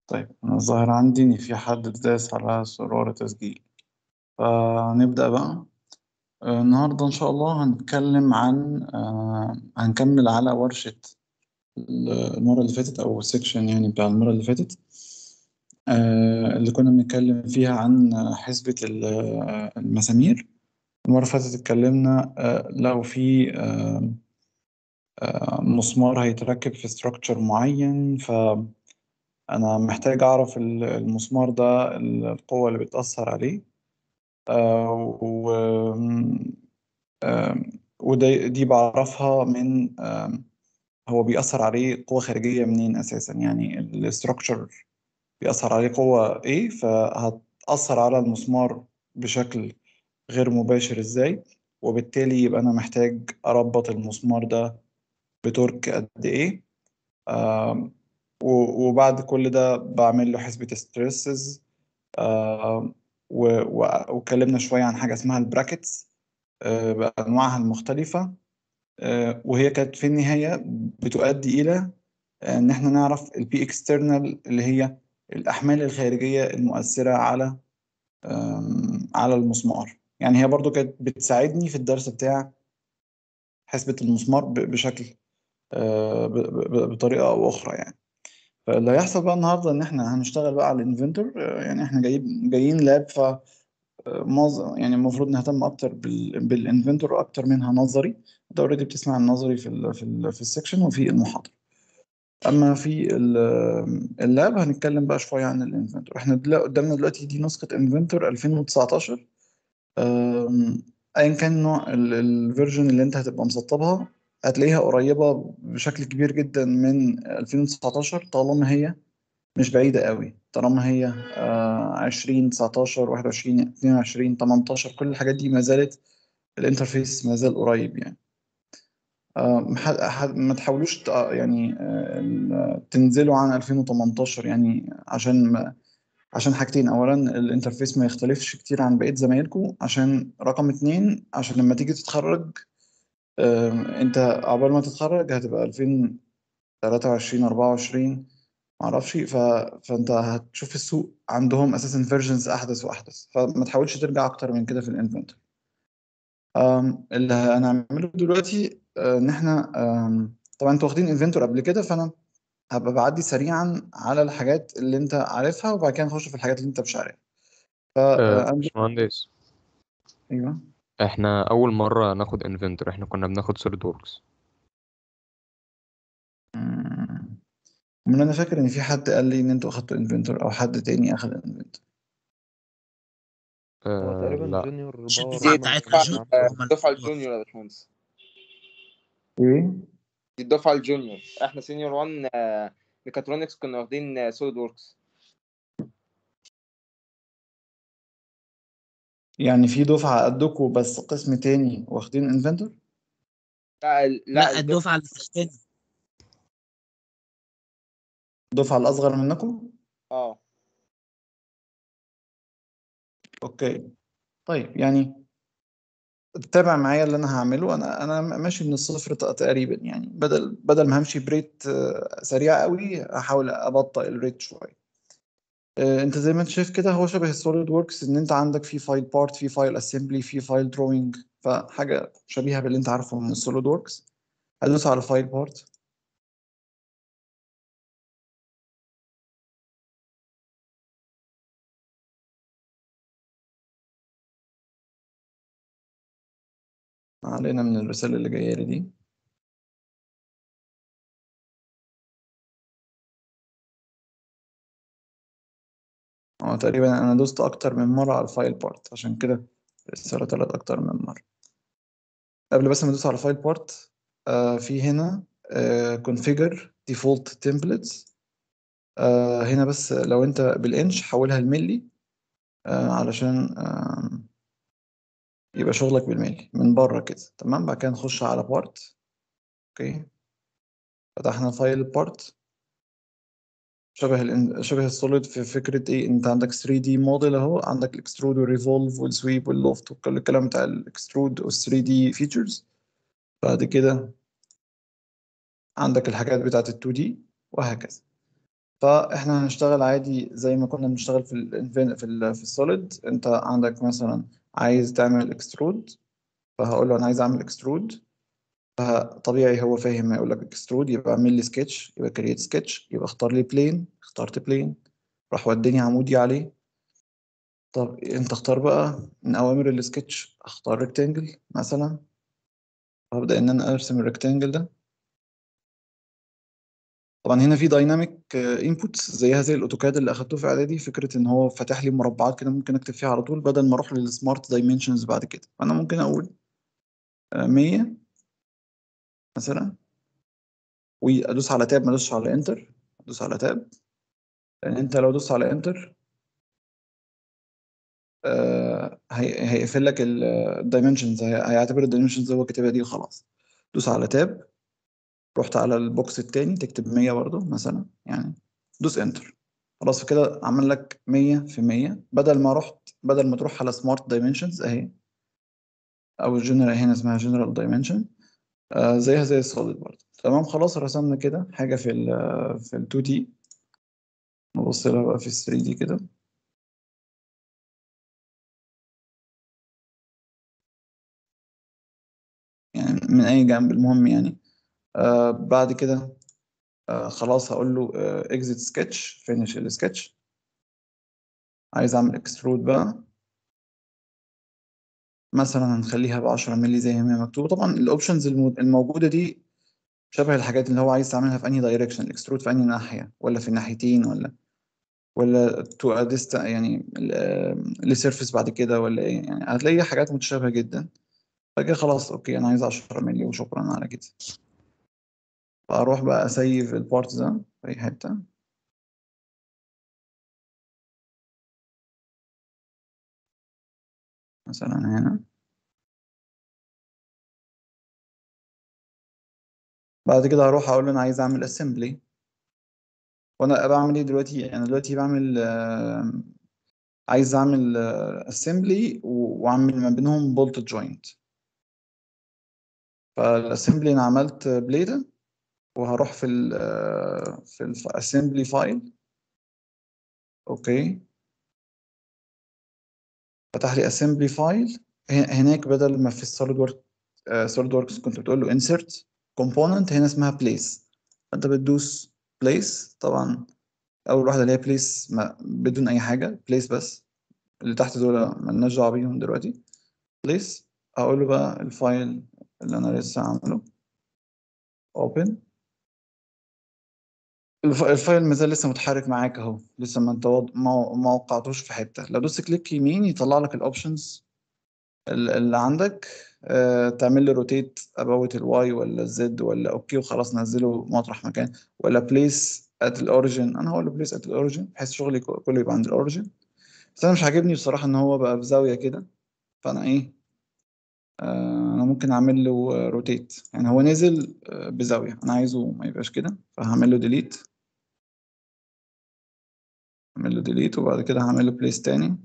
طيب أنا الظاهر عندي إن في حد داس على زرار تسجيل فنبدأ بقى آه، النهاردة إن شاء الله هنتكلم عن آه، هنكمل على ورشة المرة اللي فاتت أو السكشن يعني بتاع المرة اللي فاتت آه، اللي كنا بنتكلم فيها عن حسبة ال- آه، المسامير المرة اللي فاتت اتكلمنا آه، لو في آه، آه، مسمار هيتركب في structure معين فأنا محتاج أعرف ال- المسمار ده القوة اللي بتأثر عليه آه، و آم، وده دي بعرفها من آم، هو بيأثر عليه قوة خارجية منين أساسا يعني الاستراكشر بيأثر عليه قوة إيه فهتأثر على المسمار بشكل غير مباشر إزاي وبالتالي يبقى أنا محتاج أربط المسمار ده بتورك قد إيه آم، و- وبعد كل ده بعمل له حسبة ستريسز واتكلمنا شوية عن حاجة اسمها البراكتس آه، بأنواعها المختلفة آه، وهي كانت في النهاية بتؤدي إلى إن إحنا نعرف البي اكسترنال اللي هي الأحمال الخارجية المؤثرة على آم، على المسمار يعني هي برضو كانت بتساعدني في الدرس بتاع حسبة المسمار ب- بشكل آه، ب- ب- بطريقة أو أخرى يعني فاللي هيحصل بقى النهاردة إن إحنا هنشتغل بقى على الانفنتور يعني إحنا جايين جايين لاب ف معظم يعني المفروض نهتم اكتر بال... بالانفنتور اكتر منها نظري انت اوريدي بتسمع النظري في ال... في ال... في السكشن وفي المحاضره اما في ال... اللاب هنتكلم بقى شويه عن الانفنتور احنا دل... قدامنا دلوقتي دي نسخه انفنتور 2019 أم، ايا كان نوع ال- الفيرجن اللي انت هتبقى مسطبها هتلاقيها قريبه بشكل كبير جدا من 2019 طالما هي مش بعيدة قوي طالما هي آه، 20 19 21 22 18 كل الحاجات دي ما زالت الانترفيس ما زال قريب يعني آه، مح- ح- ما تحاولوش ت- آه، يعني آه، ال- تنزلوا عن 2018 يعني عشان ما عشان حاجتين اولا الانترفيس ما يختلفش كتير عن بقية زمايلكم عشان رقم اتنين عشان لما تيجي تتخرج آه، انت عقبال ما تتخرج هتبقى 2023 24 معرفش ف... فانت هتشوف السوق عندهم اساسا فيرجنز احدث واحدث فما تحاولش ترجع اكتر من كده في الانفنتوري اللي هنعمله دلوقتي آه، ان احنا آم، طبعا انتوا واخدين انفنتور قبل كده فانا هبقى بعدي سريعا على الحاجات اللي انت عارفها وبعد كده نخش في الحاجات اللي انت مش عارفها ف أه آه، أنا- باشمهندس ايوه احنا اول مرة ناخد انفنتور احنا كنا بناخد سوليد ووركس مم. من انا فاكر ان في حد قال لي ان انتوا اخدتوا انفنتور او حد تاني اخد انفنتور هو أه تقريبا لا جونيور مش باور البداية هم بتاعتنا اللي جون كانوا هم الدفعة اللي الجونيور يا باشمهندس ايه دي الدفعة الجونيور احنا سينيور 1 آه، ميكاترونكس كنا واخدين سوليد ووركس يعني في دفعة قدكم بس قسم تاني واخدين انفنتور لا ال- لا لا الدفعة اللي تحتنا الدفعة الأصغر منكم اه اوكي طيب يعني تابع معايا اللي انا هعمله انا انا ماشي من الصفر ت- تقريبا يعني بدل بدل ما همشي بريت آه، سريع قوي هحاول ابطئ الريت شويه آه، انت زي ما انت شايف كده هو شبه السوليد ووركس ان انت عندك في فايل بارت في فايل اسمبلي في فايل دروينج فحاجه شبيهه باللي انت عارفه من السوليد ووركس هدوس على فايل بارت علينا من الرساله اللي جايه لي دي هو تقريبا انا دوست اكتر من مره على الفايل بارت عشان كده الرساله طلعت اكتر من مره قبل بس ما ادوس على فايل بارت آه في هنا آه configure default templates آه هنا بس لو انت بالانش حولها لملي آه علشان آه يبقى شغلك بالملي من بره كده تمام بعد كده نخش على بارت اوكي فتحنا فايل بارت شبه ال شبه السوليد في فكرة ايه انت عندك 3 دي موديل اهو عندك الاكسترود والريفولف والسويب واللوفت وكل الكلام بتاع الاكسترود وال 3 دي فيتشرز بعد كده عندك الحاجات بتاعت ال 2 دي وهكذا فاحنا هنشتغل عادي زي ما كنا بنشتغل في ال في ال في السوليد انت عندك مثلا عايز تعمل اكسترود فهقول له انا عايز اعمل اكسترود فطبيعي هو فاهم ما يقول لك اكسترود يبقى اعمل لي سكتش يبقى كريت سكتش يبقى اختار لي بلين اخترت بلين راح وداني عمودي عليه طب انت اختار بقى من اوامر السكتش اختار ريكتانجل مثلا هبدأ ان انا ارسم الريكتانجل ده طبعا هنا في دايناميك انبوتس زيها زي الاوتوكاد اللي اخدته في اعدادي فكره ان هو فاتح لي مربعات كده ممكن اكتب فيها على طول بدل ما اروح للسمارت دايمنشنز بعد كده فانا ممكن اقول آه، 100 مثلا وادوس على تاب ما ادوسش على انتر ادوس على تاب لان انت لو دوست على انتر آه، هي- هيقفل لك الدايمنشنز هيعتبر الدايمنشنز هو كاتبها دي وخلاص دوس على تاب رحت على البوكس التاني تكتب 100 برضه مثلا يعني دوس انتر خلاص كده عمل لك 100 في 100 بدل ما رحت بدل ما تروح على سمارت دايمنشنز اهي او الجنرال هنا اسمها جنرال دايمنشن آه زيها زي السوليد برضه تمام خلاص رسمنا كده حاجه في ال في ال 2 دي نبص لها بقى في ال 3 دي كده يعني من اي جنب المهم يعني آه بعد كده آه خلاص هقول له اكزيت سكتش فينيش السكتش عايز اعمل اكسترود بقى مثلا هنخليها ب 10 مللي زي ما هي مكتوبه طبعا الاوبشنز الموجوده دي شبه الحاجات اللي هو عايز تعملها في انهي دايركشن الاكسترود في انهي ناحيه ولا في الناحيتين ولا ولا تو اديست يعني لسيرفيس بعد كده ولا ايه يعني هتلاقي حاجات متشابهه جدا فكده خلاص اوكي انا عايز 10 مللي وشكرا على كده فاروح بقى اسيف البارت ده في اي حته مثلا هنا بعد كده هروح اقول له انا عايز اعمل اسمبلي وانا بعمل ايه دلوقتي انا دلوقتي بعمل آه، عايز اعمل اسمبلي واعمل ما بينهم بولت جوينت فالاسمبلي انا عملت بليده وهروح في ال في الاسمبلي فايل اوكي فتح لي اسمبلي فايل هناك بدل ما في السوليد ورك سوليد وركس كنت بتقول له انسرت كومبوننت هنا اسمها بليس انت بتدوس بليس طبعا اول واحده اللي هي بليس بدون اي حاجه بليس بس اللي تحت دول مالناش دعوه بيهم دلوقتي بليس اقول له بقى الفايل اللي انا لسه عامله open الف- الفايل مازال لسه متحرك معاك اهو لسه ما انت وض- ما ما وقعتوش في حته لو دوست كليك يمين يطلع لك الاوبشنز اللي عندك آه، تعمل لي روتيت اباوت الواي ولا الزد ولا اوكي وخلاص نزله مطرح مكان ولا بليس ات الاوريجن انا هقول له بليس ات الاوريجن بحيث شغلي ك- كله يبقى عند الاوريجن بس انا مش عاجبني بصراحه ان هو بقى في زاويه كده فانا ايه آه، انا ممكن اعمل له روتيت يعني هو نزل آه، بزاويه انا عايزه ما يبقاش كده فهعمل له ديليت اعمل له ديليت وبعد كده هعمل له بليس تاني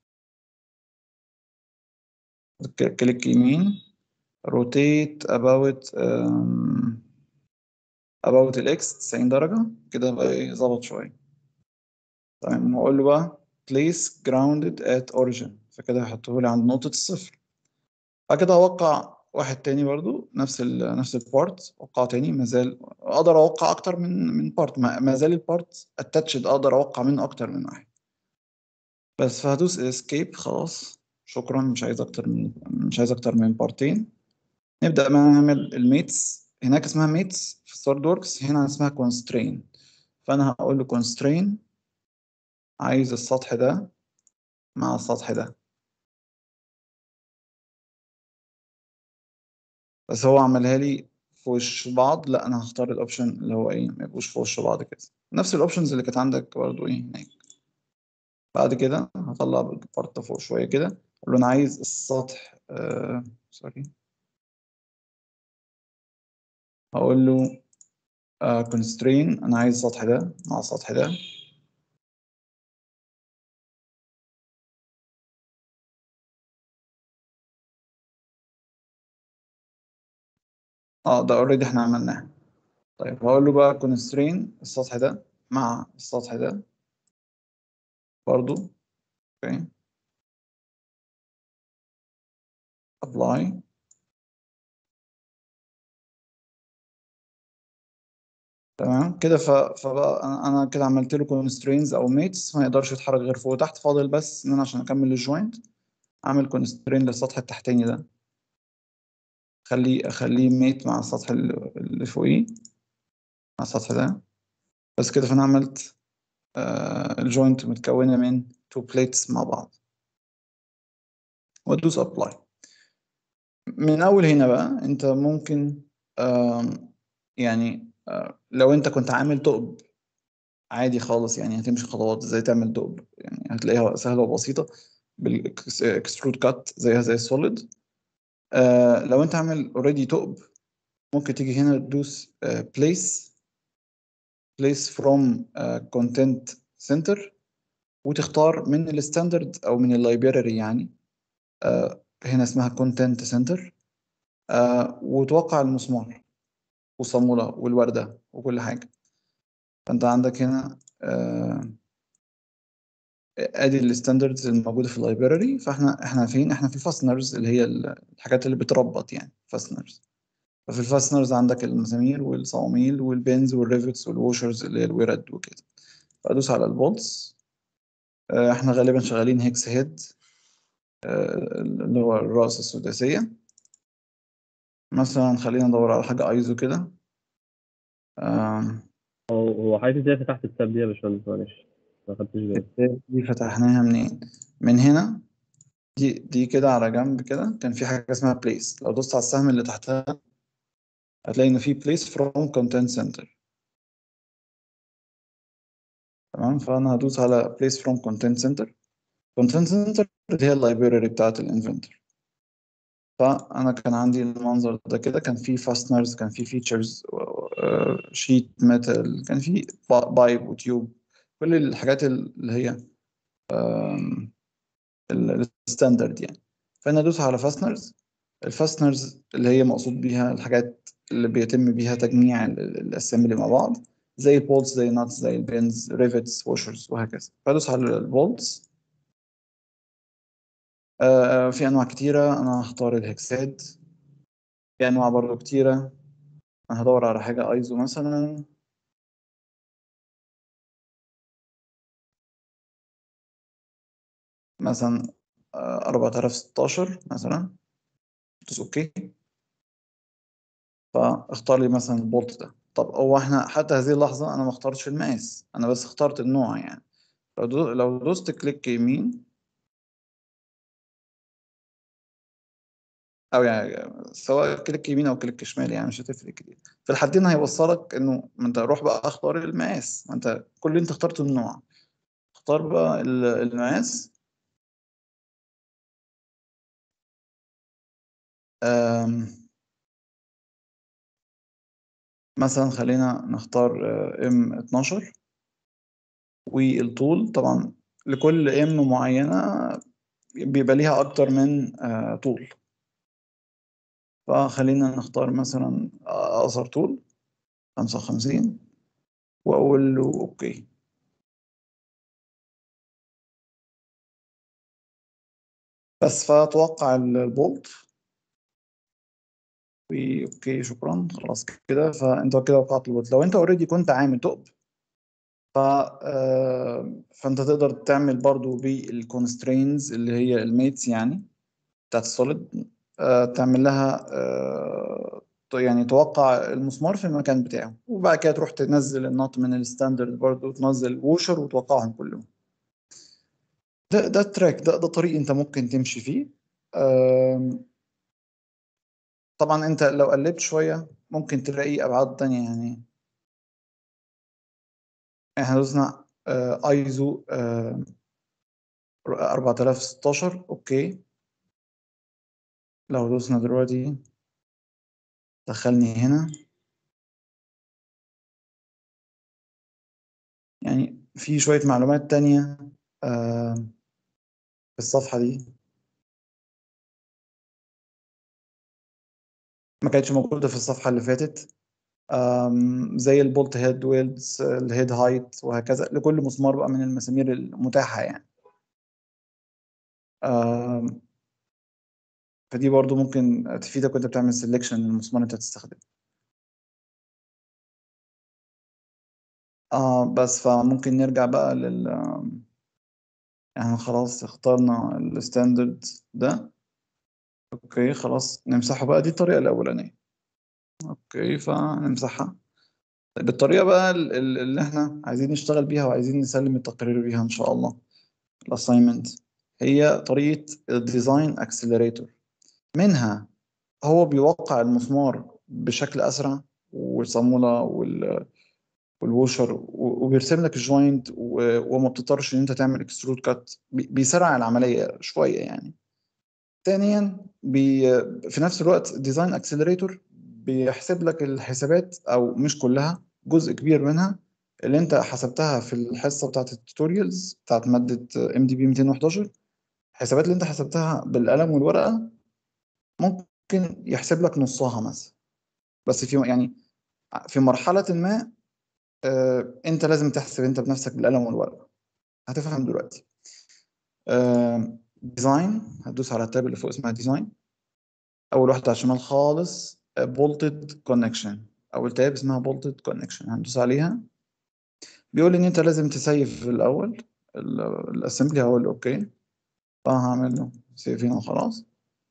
ك- كليك يمين روتيت about um, about الاكس 90 درجة كده بقى ايه ظبط شوية تمام واقول له بقى place grounded at origin فكده هيحطه لي عند نقطة الصفر بعد كده اوقع واحد تاني برضو نفس ال نفس البارت اوقعه تاني مازال اقدر اوقع اكتر من من بارت ما زال البارت اتاتشد اقدر اوقع منه اكتر من واحد بس فهدوس اسكيب خلاص شكرا مش عايز اكتر من مش عايز اكتر من بارتين نبدأ بقى نعمل الميتس هناك اسمها ميتس في ستارد وركس هنا اسمها كونسترين فأنا هقول له كونسترين عايز السطح ده مع السطح ده بس هو عملها لي في وش بعض لا أنا هختار الأوبشن اللي هو إيه ما يبقوش في وش بعض كده نفس الأوبشنز اللي كانت عندك برضو إيه هناك بعد كده هطلع بالبارت فوق شوية كده أقول له أنا عايز السطح آه سوري هقول له آه constrain أنا عايز السطح ده مع السطح ده اه ده اوريدي احنا عملناه طيب هقول له بقى constrain السطح ده مع السطح ده برضو اوكي ابلاي تمام كده ف... فبقى انا أنا كده عملت له كونسترينز او ميتس ما يقدرش يتحرك غير فوق وتحت فاضل بس ان انا عشان اكمل الجوينت اعمل كونسترين للسطح التحتاني ده خليه اخليه ميت مع السطح اللي اللي فوقيه مع السطح ده بس كده فانا عملت آه الجوينت متكونة من تو بليتس مع بعض وادوس ابلاي من اول هنا بقى انت ممكن آم، يعني آه، لو انت كنت عامل ثقب عادي خالص يعني هتمشي خطوات ازاي تعمل ثقب يعني هتلاقيها سهلة وبسيطة بالاكسترود كات زيها زي السوليد آه لو انت عامل اوريدي ثقب ممكن تيجي هنا تدوس بليس بليس فروم كونتنت سنتر وتختار من الستاندرد او من اللايبراري يعني آه هنا اسمها كونتنت سنتر آه وتوقع المسمار والصامولة والوردة وكل حاجة فانت عندك هنا آه ادي الستاندردز الموجوده في اللايبراري فاحنا احنا فين احنا في فاسنرز اللي هي الحاجات اللي بتربط يعني فاسنرز ففي الفاسنرز عندك المسامير والصواميل والبنز والريفتس والوشرز اللي هي الورد وكده فادوس على البولتس آه، احنا غالبا شغالين هيكس هيد آه، اللي هو الراس السداسيه مثلا خلينا ندور على حاجه ايزو كده آم، هو هو حضرتك ازاي فتحت التاب دي يا باشمهندس معلش ما خدتش بالي دي فتحناها منين من هنا دي دي كده على جنب كده كان في حاجه اسمها بليس لو دوست على السهم اللي تحتها هتلاقي ان في بليس فروم كونتنت سنتر تمام فانا هدوس على بليس فروم كونتنت سنتر كونتنت سنتر اللي هي اللايبراري بتاعت الانفنتور فانا كان عندي المنظر ده كده كان في فاستنرز كان في فيتشرز شيت ميتال كان في بايب وتيوب كل الحاجات اللي هي الستاندرد يعني فانا ادوس على فاستنرز الفاستنرز اللي هي مقصود بيها الحاجات اللي بيتم بيها تجميع الاسمبلي مع بعض زي البولتس زي الناتس زي البنز ريفتس واشرز وهكذا فادوس على البولتس آه في انواع كتيره انا هختار الهكساد في انواع برضو كتيره انا هدور على حاجه ايزو مثلا مثلا آه 4016 مثلا دوس اوكي فاختار لي مثلا البولت ده طب هو احنا حتى هذه اللحظة انا ما اخترتش المقاس انا بس اخترت النوع يعني لو دو لو دوست كليك يمين او يعني سواء كليك يمين او كليك شمال يعني مش هتفرق كتير في الحالتين هيوصلك انه ما انت روح بقى اختار المقاس ما انت كل اللي انت اخترته النوع اختار بقى ال- المقاس أم، مثلا خلينا نختار ام 12 والطول طبعا لكل ام معينة بيبقى ليها أكتر من آه، طول فخلينا نختار مثلا أقصر طول خمسة وخمسين وأقول له أوكي بس فأتوقع البولت اوكي شكرا خلاص كده فانت كده وقعت البولت لو انت اوريدي كنت عامل ثقب ف آه، فانت تقدر تعمل برضو بالكونسترينز اللي هي الميتس يعني بتاعت السوليد آه، تعمل لها آه، ت- يعني توقع المسمار في المكان بتاعه وبعد كده تروح تنزل النط من الستاندرد برضو تنزل ووشر وتوقعهم كلهم ده ده التراك ده ده طريق انت ممكن تمشي فيه آم، طبعا انت لو قلبت شوية ممكن تلاقي ابعاد تانية يعني احنا دوسنا ايزو 4016 اوكي لو دوسنا دلوقتي دخلني هنا يعني في شوية معلومات تانية آه، في الصفحة دي ما كانتش موجودة في الصفحة اللي فاتت آم، زي البولت هيد ويلدز الهيد هايت وهكذا لكل مسمار بقى من المسامير المتاحة يعني آم، فدي برضو ممكن تفيدك وانت بتعمل سelection للمسمار اللي انت هتستخدمه اه بس فممكن نرجع بقى لل يعني خلاص اخترنا الستاندرد ده اوكي خلاص نمسحه بقى دي الطريقة الأولانية اوكي فنمسحها طيب الطريقة بقى ال- ال- اللي احنا عايزين نشتغل بيها وعايزين نسلم التقرير بيها ان شاء الله الاساينمنت هي طريقة الديزاين اكسلريتور منها هو بيوقع المسمار بشكل اسرع والصامولة وال والوشر و- وبيرسم لك الجوينت و- وما بتضطرش ان انت تعمل اكسترود كات بيسرع العملية شوية يعني ثانيا بي في نفس الوقت ديزاين اكسلريتور بيحسب لك الحسابات او مش كلها جزء كبير منها اللي انت حسبتها في الحصه بتاعت التوتوريالز بتاعت ماده ام دي بي 211 الحسابات اللي انت حسبتها بالقلم والورقه ممكن يحسب لك نصها مثلا بس في يعني في مرحله ما آه، انت لازم تحسب انت بنفسك بالقلم والورقه هتفهم دلوقتي ديزاين هتدوس على التاب اللي فوق اسمها ديزاين اول واحده على الشمال خالص بولتد كونكشن اول تاب اسمها بولتد كونكشن هندوس عليها بيقول لي ان انت لازم تسيف الاول الاسمبلي هقول له اوكي فهعمل له سيف هنا وخلاص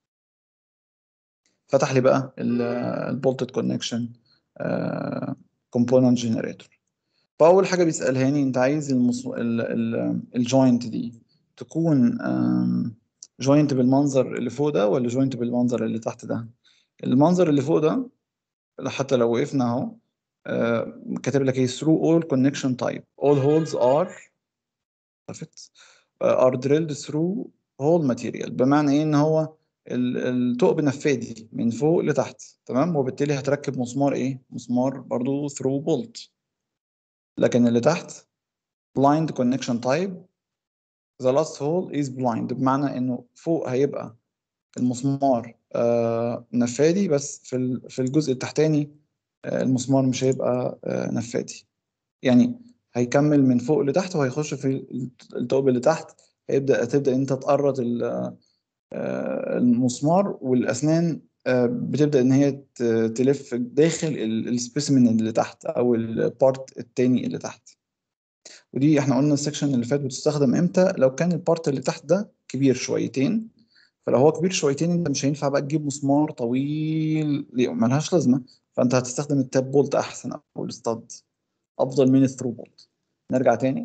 فتح لي بقى البولتد كونكشن كومبوننت جنريتور فاول حاجه بيسالهاني انت عايز الجوينت دي تكون جوينت بالمنظر اللي فوق ده ولا جوينت بالمنظر اللي تحت ده المنظر اللي فوق ده حتى لو وقفنا اهو آه، كاتب لك ايه through all connection type all holes are perfect آه، are drilled through hole material بمعنى ايه ان هو ال- الثقب نفاذي من فوق لتحت تمام وبالتالي هتركب مسمار ايه مسمار برضو through bolt لكن اللي تحت blind connection type the last hole is blind بمعنى انه فوق هيبقى المسمار آه نفاذي بس في ال- في الجزء التحتاني آه المسمار مش هيبقى آه نفاذي يعني هيكمل من فوق لتحت وهيخش في الثقب اللي تحت هيبدأ تبدأ انت تقرط ال- آه، المسمار والأسنان آه، بتبدأ إن هي ت- تلف داخل السبيسيمن اللي تحت أو البارت التاني اللي تحت ودي احنا قلنا السكشن اللي فات بتستخدم امتى لو كان البارت اللي تحت ده كبير شويتين فلو هو كبير شويتين انت مش هينفع بقى تجيب مسمار طويل ليه ملهاش لازمة فانت هتستخدم التاب بولت احسن او الستاد افضل من الثرو بولت نرجع تاني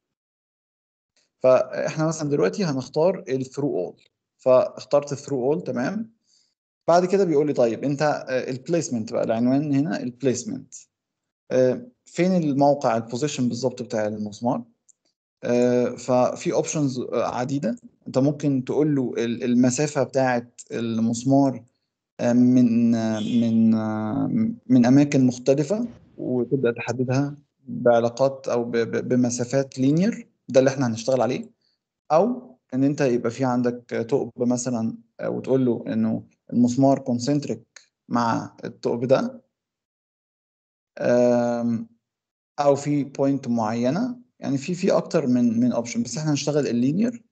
فاحنا مثلا دلوقتي هنختار الثرو اول فاخترت الثرو اول تمام بعد كده بيقول لي طيب انت البليسمنت بقى العنوان هنا البليسمنت فين الموقع البوزيشن بالظبط بتاع المسمار آه، ففي اوبشنز عديده انت ممكن تقول له ال- المسافه بتاعه المسمار آه، من آه، من آه، من اماكن مختلفه وتبدا تحددها بعلاقات او ب- ب- بمسافات لينير ده اللي احنا هنشتغل عليه او ان انت يبقى في عندك ثقب مثلا آه، وتقول له انه المسمار كونسنتريك مع الثقب ده آم، او في بوينت معينه يعني في في اكتر من من اوبشن بس احنا هنشتغل اللينير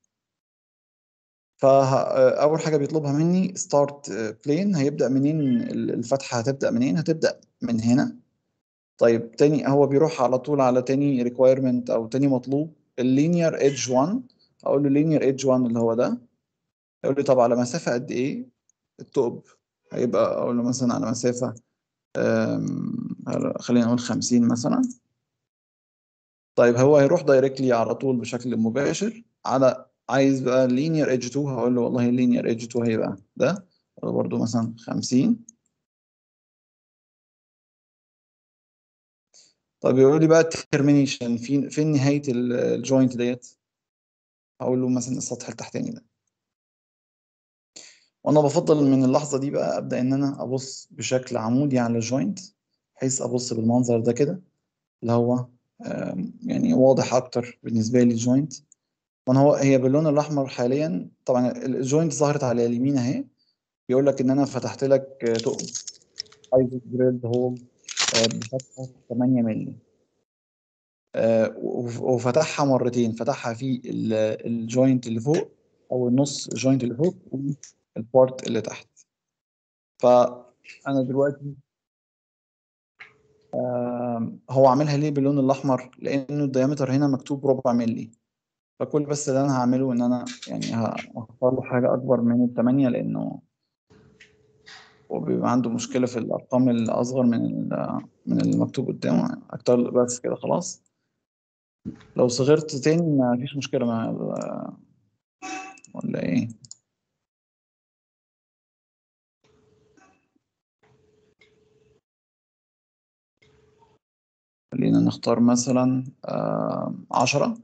فاول حاجه بيطلبها مني ستارت بلين هيبدا منين ال- الفتحه هتبدا منين هتبدا من هنا طيب تاني هو بيروح على طول على تاني ريكويرمنت او تاني مطلوب اللينير ايدج 1 اقول له لينير ايدج 1 اللي هو ده يقول لي طب على مسافه قد ايه الثقب هيبقى اقول له مثلا على مسافه أم، خلينا نقول 50 مثلا طيب هو هيروح دايركتلي على طول بشكل مباشر على عايز بقى linear edge 2 هقول له والله linear edge 2 هيبقى ده برضه مثلا 50 طيب يقول لي بقى termination فين فين نهاية الجوينت ديت هقول له مثلا السطح التحتاني ده وانا بفضل من اللحظة دي بقى ابدا ان انا ابص بشكل عمودي على الجوينت بحيث ابص بالمنظر ده كده اللي هو آم، يعني واضح اكتر بالنسبة لي الجوينت وانا هو هي باللون الاحمر حاليا طبعا الجوينت ظهرت على اليمين اهي بيقول لك ان انا فتحت لك ثقب عايز دريلد هول آه، بفتحة 8 مللي آه، وف- وفتحها مرتين فتحها في ال- الجوينت اللي فوق او النص الجوينت اللي فوق والبارت اللي تحت فانا دلوقتي آم، هو عاملها ليه باللون الاحمر لانه الديامتر هنا مكتوب ربع ملي فكل بس اللي انا هعمله ان انا يعني ه- هختار له حاجه اكبر من الثمانية لانه هو بيبقى عنده مشكله في الارقام الاصغر من ال- من المكتوب قدامه اكتر بس كده خلاص لو صغرت تاني ما فيش مشكله مع ال- ولا ايه خلينا نختار مثلا آه، عشرة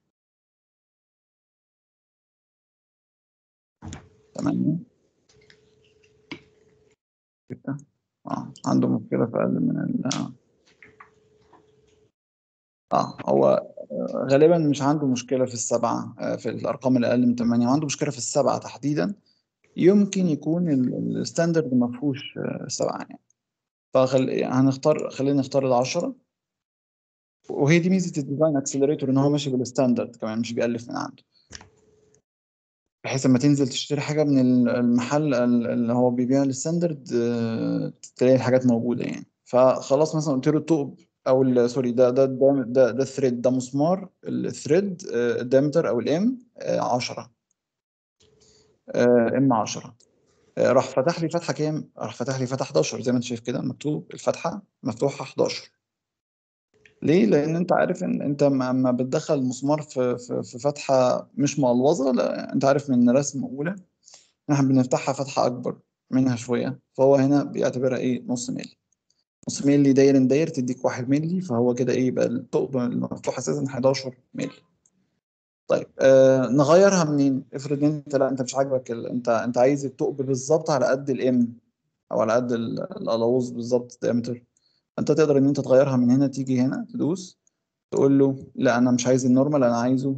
تمانية ستة اه عنده مشكلة في أقل من ال اه هو آه، غالبا مش عنده مشكلة في السبعة آه، في الأرقام اللي أقل من تمانية عنده مشكلة في السبعة تحديدا يمكن يكون ال- الستاندرد ما فيهوش آه، سبعة يعني فخل... هنختار خلينا نختار العشرة وهي دي ميزة الديزاين اكسلريتور ان هو ماشي بالستاندرد كمان مش بيألف من عنده بحيث لما تنزل تشتري حاجة من ال- المحل ال- اللي هو بيبيع الستاندرد آه، تلاقي الحاجات موجودة يعني فخلاص مثلا قلت له الثقب او ال- سوري ده ده ده ده, ده الثريد ده مسمار الثريد الدايمتر او الام 10 ام 10 راح فتح لي فتحة كام؟ راح فتح لي فتحة 11 زي ما انت شايف كده مكتوب الفتحة مفتوحة 11 ليه؟ لأن أنت عارف إن أنت لما بتدخل مسمار في في في فتحة مش مقلوظة لا أنت عارف من رسم أولى إن إحنا بنفتحها فتحة أكبر منها شوية فهو هنا بيعتبرها إيه نص مللي نص مللي داير داير تديك واحد مللي فهو كده إيه يبقى الثقب المفتوح أساسا 11 مللي طيب آه نغيرها منين؟ افرض أنت لا أنت مش عاجبك ال... أنت أنت عايز الثقب بالظبط على قد الإم أو على قد ال- القلاوظ بالظبط diameter انت تقدر ان انت تغيرها من هنا تيجي هنا تدوس تقول له لا انا مش عايز النورمال انا عايزه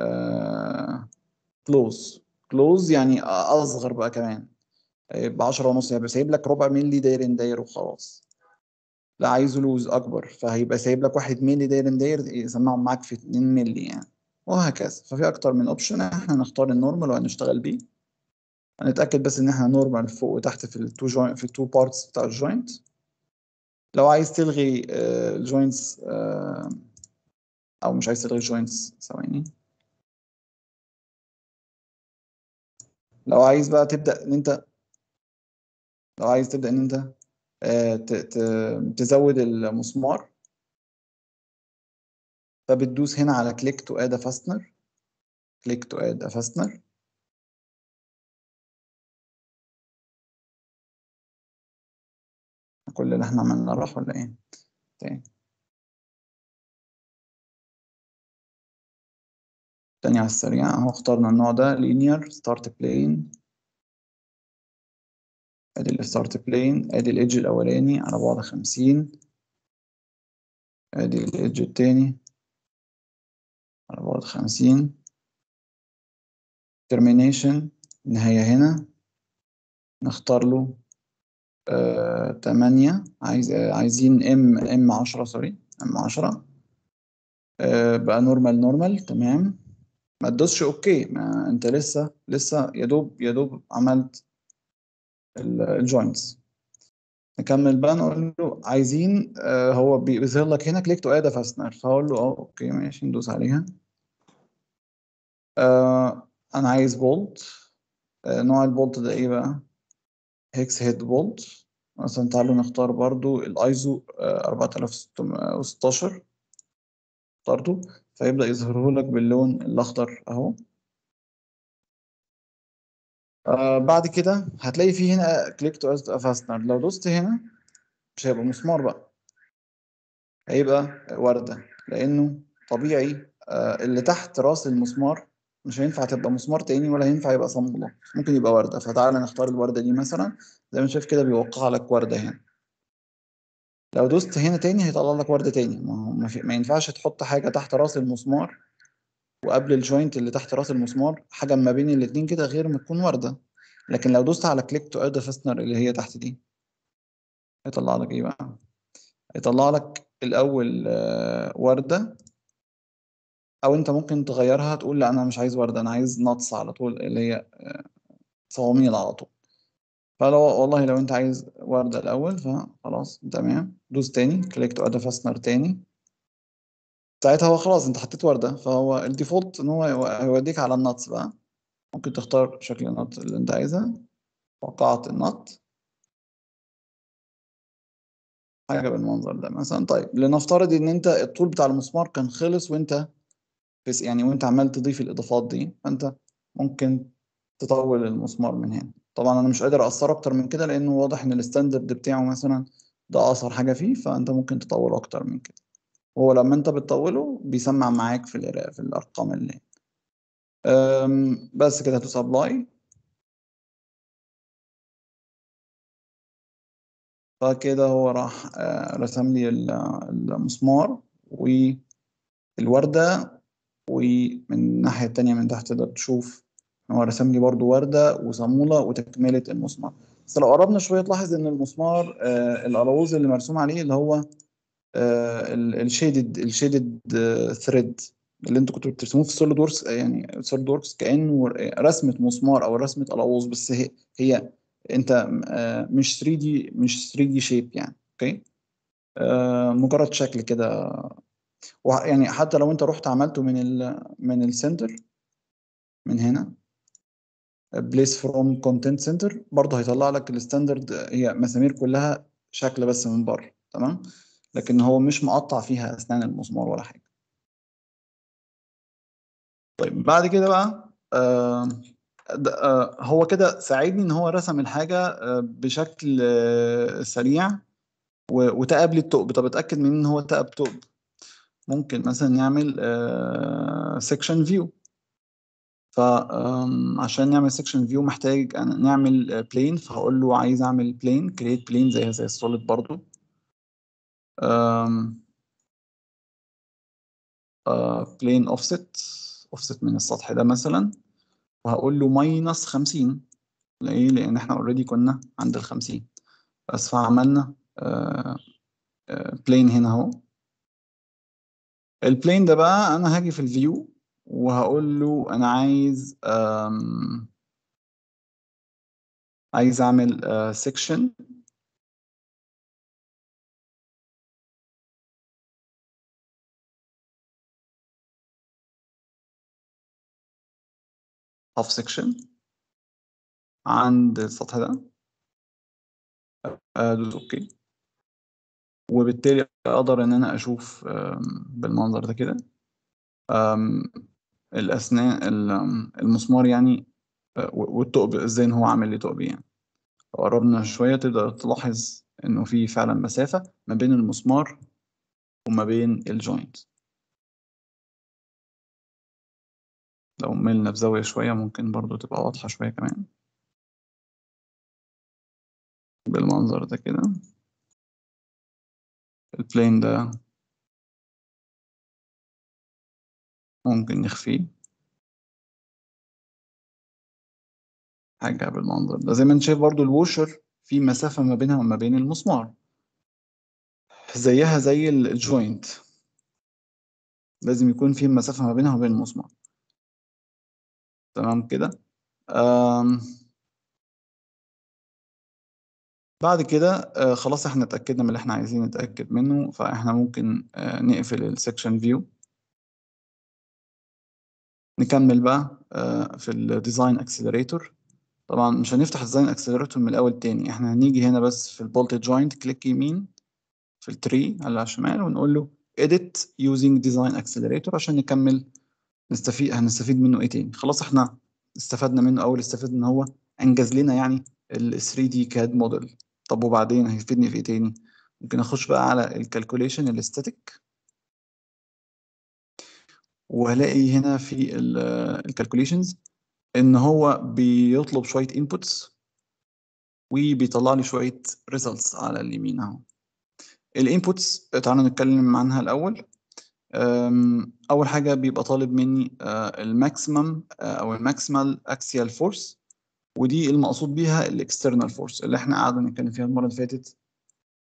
كلوز كلوز يعني اصغر بقى كمان ب 10 ونص هيبقى سايب لك ربع ملي داير داير وخلاص لا عايزه لوز اكبر فهيبقى سايب لك واحد ملي داير داير يسمعهم معاك في 2 ملي يعني وهكذا ففي اكتر من اوبشن احنا نختار النورمال وهنشتغل بيه هنتاكد بس ان احنا نورمال فوق وتحت في التو جوينت في التو بارتس بتاع الجوينت لو عايز تلغي الجوينتس او مش عايز تلغي الجوينتس ثواني لو عايز بقى تبدا ان انت لو عايز تبدا ان انت آه، ت- ت- تزود المسمار فبتدوس هنا على كليك تو اد فاستنر كليك تو اد فاستنر كل اللي احنا عملناه راح ولا ايه تاني تاني على السريع اهو اخترنا النوع ده linear start plane ادي الستارت بلين ادي الايدج الاولاني على بعد خمسين ادي الايدج التاني على بعد خمسين termination النهاية هنا نختار له آه، تمانية عايز آه، عايزين ام ام عشرة سوري ام عشرة آه، بقى نورمال نورمال تمام ما تدوسش اوكي ما انت لسه لسه يا دوب يا دوب عملت الجوينتس نكمل بقى نقول له عايزين آه، هو بي- بيظهر لك هنا كليك تو اد فاستنر فاقول له اه اوكي ماشي ندوس عليها آه انا عايز بولت آه نوع البولت ده ايه بقى هيكس هيد بولت مثلا تعالوا نختار برضو الايزو آه 4016 اخترته فيبدأ يظهره لك باللون الاخضر اهو آه بعد كده هتلاقي فيه هنا كليك تو اد فاستنر لو دوست هنا مش هيبقى مسمار بقى هيبقى وردة لأنه طبيعي آه، اللي تحت راس المسمار مش هينفع تبقى مسمار تاني ولا هينفع يبقى صامولة ممكن يبقى وردة فتعالى نختار الوردة دي مثلا زي ما شايف كده بيوقع لك وردة هنا لو دوست هنا تاني هيطلع لك وردة تاني ما هو ما, في ما ينفعش تحط حاجة تحت راس المسمار وقبل الجوينت اللي تحت راس المسمار حاجة ما بين الاتنين كده غير ما تكون وردة لكن لو دوست على كليك تو اد فاستنر اللي هي تحت دي هيطلع لك ايه بقى هيطلع لك الاول آه، ورده او انت ممكن تغيرها تقول لا انا مش عايز ورده انا عايز نطس على طول اللي هي آه، صواميل على طول فلو والله لو انت عايز ورده الاول فخلاص تمام دوس تاني كليك تو اد فاستنر تاني ساعتها هو خلاص انت حطيت ورده فهو الديفولت ان هو هيوديك على النطس بقى ممكن تختار شكل النط اللي انت عايزها وقعت النط حاجه بالمنظر ده مثلا طيب لنفترض ان انت الطول بتاع المسمار كان خلص وانت بس يعني وانت عمال تضيف الاضافات دي فانت ممكن تطول المسمار من هنا طبعا انا مش قادر اقصر اكتر من كده لانه واضح ان الستاندرد بتاعه مثلا ده اقصر حاجه فيه فانت ممكن تطول اكتر من كده وهو لما انت بتطوله بيسمع معاك في القراءة في الارقام اللي أم، بس كده هتدوس ابلاي فكده هو راح آه، رسم لي ال- المسمار والوردة ومن الناحية التانية من تحت تقدر تشوف إن هو رسم لي برضو وردة وصامولة وتكملة المسمار بس لو قربنا شوية تلاحظ إن المسمار آه، الأراوز اللي مرسوم عليه اللي هو الشيدد الشيدد ثريد اللي انتوا كنتوا بترسموه في سوليد ووركس يعني سوليد ووركس كانه رسمه مسمار او رسمه الاوز بس هي هي انت آه، مش 3 دي مش 3 دي شيب يعني اوكي آه، مجرد شكل كده وه- يعني حتى لو انت رحت عملته من ال من السنتر من هنا بليس فروم كونتنت سنتر برضه هيطلع لك الستاندرد هي مسامير كلها شكل بس من بره تمام لكن هو مش مقطع فيها اسنان المسمار ولا حاجه طيب بعد كده بقى آه ده- آه هو كده ساعدني ان هو رسم الحاجه آه بشكل آه سريع و- وتقب لي الثقب طب اتاكد من ان هو تقب ثقب ممكن مثلا نعمل سيكشن فيو فعشان نعمل سيكشن فيو محتاج أن نعمل بلين فهقول له عايز اعمل بلين كريت بلين زيها زي السوليد برضو بلين اوفست اوفست من السطح ده مثلا وهقول له ماينس 50 ليه لان احنا اوريدي كنا عند ال 50 بس فعملنا بلين هنا اهو البلين ده بقى انا هاجي في الفيو وهقول له انا عايز آم، عايز اعمل سيكشن هاف سيكشن عند السطح ده ادوس اوكي وبالتالي اقدر ان انا اشوف آم، بالمنظر ده كده آم، الاسنان ال- آم، المسمار يعني آه، و- والثقب ازاي ان هو عامل لي ثقب يعني لو قربنا شويه تقدر تلاحظ انه في فعلا مسافه ما بين المسمار وما بين الجوينت لو ملنا بزاويه شويه ممكن برضو تبقى واضحه شويه كمان بالمنظر ده كده البلين ده ممكن نخفيه حاجة بالمنظر ده زي ما انت شايف برضو الوشر في مسافة ما بينها وما بين المسمار زيها زي ال- الجوينت لازم يكون في مسافة ما بينها وبين المسمار تمام كده آم، بعد كده آه، خلاص احنا اتأكدنا من اللي احنا عايزين نتأكد منه فاحنا ممكن آه، نقفل السكشن فيو نكمل بقى آه، في الديزاين اكسلريتور طبعا مش هنفتح الديزاين اكسلريتور من الاول تاني احنا هنيجي هنا بس في البولت جوينت كليك يمين في التري على الشمال ونقول له edit using design accelerator عشان نكمل نستفيد هنستفيد منه ايه تاني خلاص احنا استفدنا منه اول استفدنا ان هو انجز لنا يعني ال 3 دي كاد موديل طب وبعدين هيفيدني في ايه تاني ممكن اخش بقى على الكالكوليشن الاستاتيك وهلاقي هنا في الكالكوليشنز ان هو بيطلب شويه انبوتس وبيطلع لي شويه ريزلتس على اليمين اهو الانبوتس تعالوا نتكلم عنها الاول أم، اول حاجه بيبقى طالب مني الماكسيمم او الماكسيمال اكسيال فورس ودي المقصود بيها الاكسترنال فورس اللي احنا قعدنا نتكلم فيها المره اللي فاتت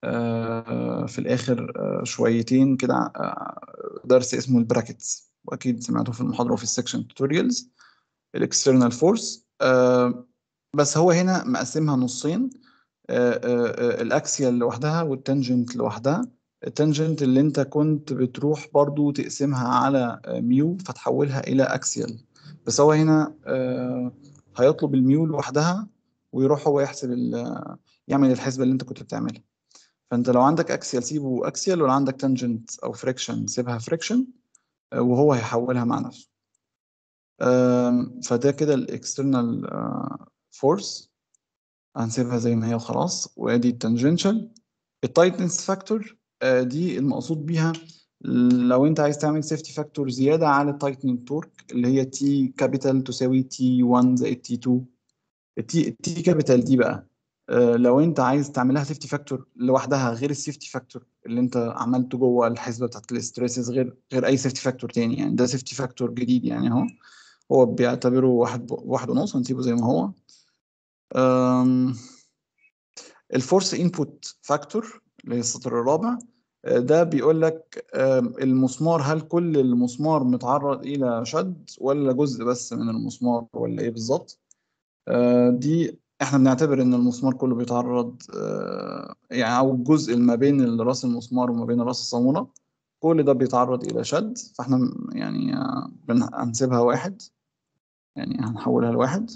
آه، في الاخر آه، شويتين كده آه، درس اسمه البراكتس واكيد سمعتوه في المحاضره وفي السكشن توتوريالز الاكسترنال فورس بس هو هنا مقسمها نصين الاكسيال لوحدها والتنجنت لوحدها التنجنت اللي انت كنت بتروح برضو تقسمها على ميو فتحولها الى اكسيال بس هو هنا آه، هيطلب الميو لوحدها ويروح هو يحسب ال- يعمل الحسبه اللي انت كنت بتعملها فانت لو عندك اكسيال سيبه اكسيال ولو عندك تانجنت او فريكشن سيبها فريكشن وهو هيحولها مع نفسه آم، فده كده الاكسترنال فورس هنسيبها زي ما هي وخلاص وادي التانجنشال التايتنس فاكتور دي المقصود بيها لو انت عايز تعمل سيفتي فاكتور زياده على التايتنينج تورك اللي هي تي كابيتال تساوي تي 1 زائد تي 2 التي التي كابيتال دي بقى آه، لو انت عايز تعملها سيفتي فاكتور لوحدها غير السيفتي فاكتور اللي انت عملته جوه الحسبه بتاعت الاستريسز غير غير اي سيفتي فاكتور تاني يعني ده سيفتي فاكتور جديد يعني اهو هو بيعتبره واحد واحد ونص هنسيبه زي ما هو أم، الفورس انبوت فاكتور اللي هي السطر الرابع آه، ده بيقول لك آم، المسمار هل كل المسمار متعرض الى شد ولا جزء بس من المسمار ولا ايه بالظبط آه، دي احنا بنعتبر ان المسمار كله بيتعرض آه، يعني او الجزء ما بين راس المسمار وما بين راس الصامولة كل ده بيتعرض الى شد فاحنا م- يعني آه، بن- هنسيبها واحد يعني هنحولها لواحد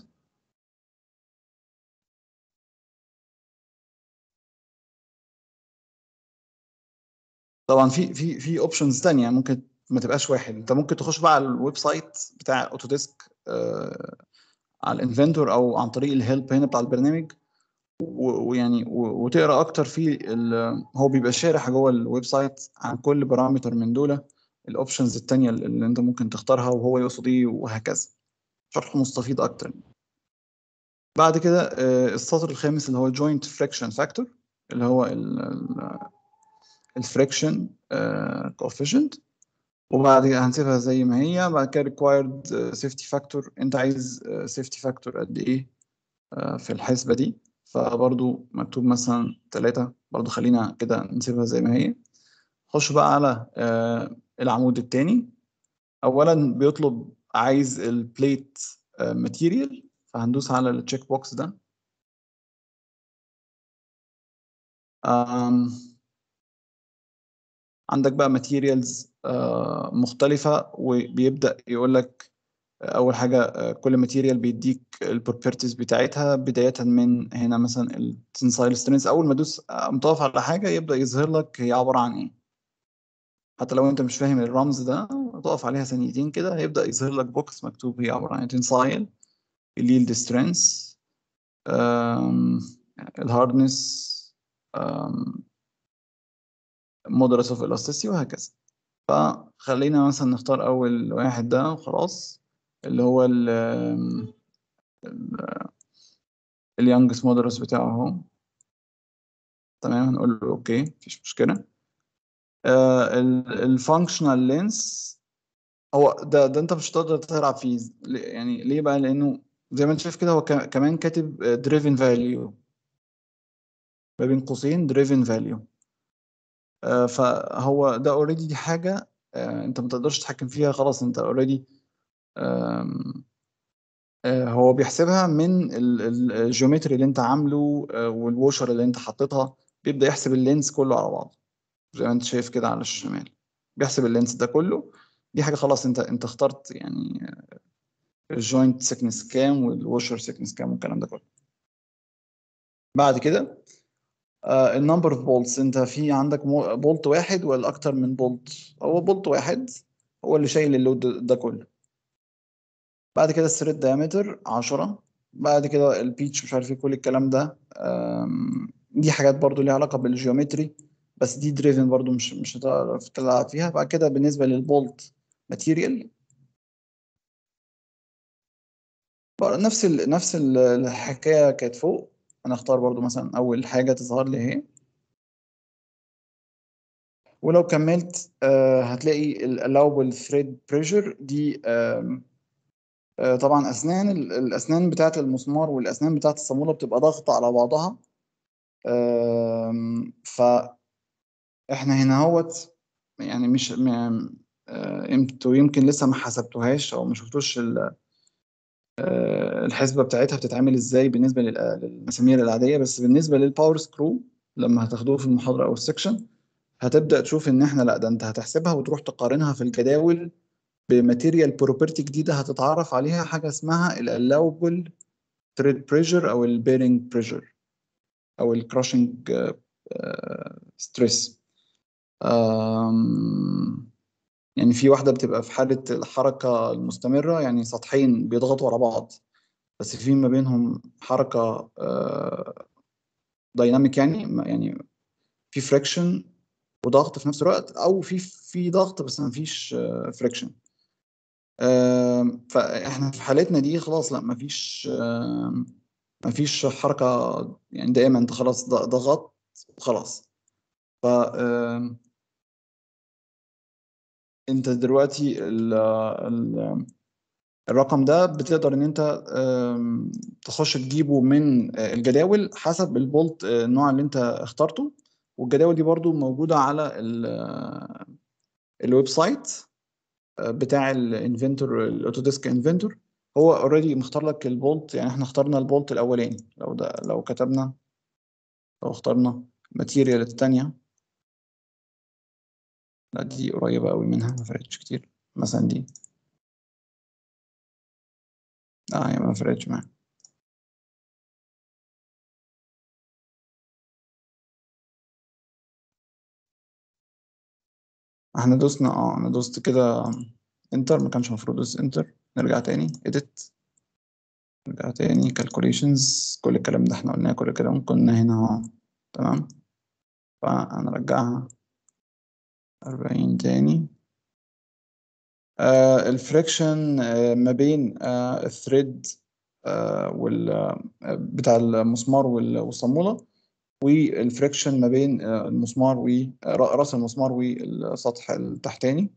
طبعا في في في اوبشنز تانية ممكن ما تبقاش واحد انت ممكن تخش بقى على الويب سايت بتاع اوتوديسك آه على الانفنتور او عن طريق الهيلب هنا بتاع البرنامج و- ويعني و- وتقرا اكتر في ال- هو بيبقى شارح جوه الويب سايت عن كل بارامتر من دول الاوبشنز التانية اللي انت ممكن تختارها وهو يقصد ايه وهكذا شرح مستفيض اكتر بعد كده آه، السطر الخامس اللي هو الجوينت فريكشن فاكتور اللي هو الفريكشن كوفيشنت وبعد كده هنسيبها زي ما هي بعد كده required safety factor انت عايز آه، safety factor قد ايه آه، في الحسبة دي فبرضو مكتوب مثلا ثلاثة برضو خلينا كده نسيبها زي ما هي خش بقى على آه، العمود التاني اولا بيطلب عايز البليت ماتيريال فهندوس على التشيك بوكس ده آم، عندك بقى ماتيريالز مختلفة وبيبدأ يقول لك أول حاجة آه، كل ماتيريال بيديك البروبرتيز بتاعتها بداية من هنا مثلا التنسايل سترينث أول ما تدوس آه، متوقف على حاجة يبدأ يظهر لك هي عبارة عن إيه حتى لو أنت مش فاهم الرمز ده تقف عليها ثانيتين كده هيبدأ يظهر لك بوكس مكتوب هي عبارة عن تنسايل اليلد سترينث الهاردنس مودرس اوف elasticity وهكذا فخلينا مثلا نختار اول واحد ده وخلاص اللي هو ال اليانجست مودرس بتاعه اهو تمام هنقول له اوكي مفيش مشكله الفانكشنال لينس هو ده ده انت مش هتقدر تلعب فيه ليه- يعني ليه بقى لانه زي ما انت شايف كده هو ك- كمان كاتب دريفن فاليو ما بين قوسين دريفن فاليو فهو ده اوريدي دي حاجه آه، انت ما تقدرش تتحكم فيها خلاص انت اوريدي هو بيحسبها من ال- ال- الجيومتري اللي انت عامله آه، والوشر اللي انت حطيتها بيبدأ يحسب اللينس كله على بعضه زي ما انت شايف كده على الشمال بيحسب اللينس ده كله دي حاجة خلاص انت انت اخترت يعني الجوينت سيكنس كام والوشر سيكنس كام والكلام ده كله بعد كده النمبر اوف بولتس انت في عندك بولت واحد ولا اكتر من بولت هو بولت واحد هو اللي شايل اللود ده- ده كله بعد كده الثريد دايمتر 10 بعد كده البيتش مش عارف ايه كل الكلام ده أم، دي حاجات برضو ليها علاقة بالجيومتري بس دي دريفن برضو مش مش هتعرف تلعب فيها بعد كده بالنسبة للبولت ماتيريال نفس ال نفس ال- الحكاية كانت فوق انا اختار برضو مثلا اول حاجة تظهر لي اهي ولو كملت آه، هتلاقي ال allowable thread pressure دي آم، آه، طبعا اسنان ال- الاسنان بتاعه المسمار والاسنان بتاعه الصاموله بتبقى ضاغطه على بعضها آم، ف احنا هنا هوت يعني مش م- آه، انتوا يمكن لسه ما حسبتوهاش او ما شفتوش ال- آه، الحسبه بتاعتها بتتعمل ازاي بالنسبه لل- للمسامير العاديه بس بالنسبه للباور سكرو لما هتاخدوه في المحاضره او السكشن هتبدا تشوف ان احنا لا ده انت هتحسبها وتروح تقارنها في الجداول بماتيريال بروبرتي جديده هتتعرف عليها حاجه اسمها الالاوبل تريد بريشر او البيرنج بريشر او الكراشنج ستريس يعني في واحدة بتبقى في حالة الحركة المستمرة يعني سطحين بيضغطوا على بعض بس في ما بينهم حركة دايناميك يعني ما- يعني في فريكشن وضغط في نفس الوقت أو في في ضغط بس ما فيش فريكشن فاحنا في حالتنا دي خلاص لا ما فيش ما فيش حركة يعني دائما انت خلاص ض- ضغطت وخلاص ف آم، انت دلوقتي ال ال الرقم ده بتقدر ان انت آم، تخش تجيبه من آه، الجداول حسب البولت آه، النوع اللي انت اخترته والجداول دي برضو موجودة على ال- آه، الويب سايت آه، بتاع الانفنتور الاوتوديسك انفنتور هو اوريدي مختار لك البولت يعني احنا اخترنا البولت الاولاني لو ده لو كتبنا لو اخترنا الماتيريال التانية لا دي قريبة قوي منها ما فرقتش كتير مثلا دي اه هي ما فرقتش معايا احنا دوسنا اه انا دوست كده انتر ما كانش المفروض ادوس انتر نرجع تاني edit نرجع تاني calculations كل الكلام ده احنا قلناه كل الكلام كنا هنا اهو تمام فهنرجعها أربعين تاني آه الفريكشن آه ما بين آه الثريد آه وال آه بتاع المسمار وال- والصامولة والفريكشن ما بين آه المسمار وراس المسمار والسطح التحتاني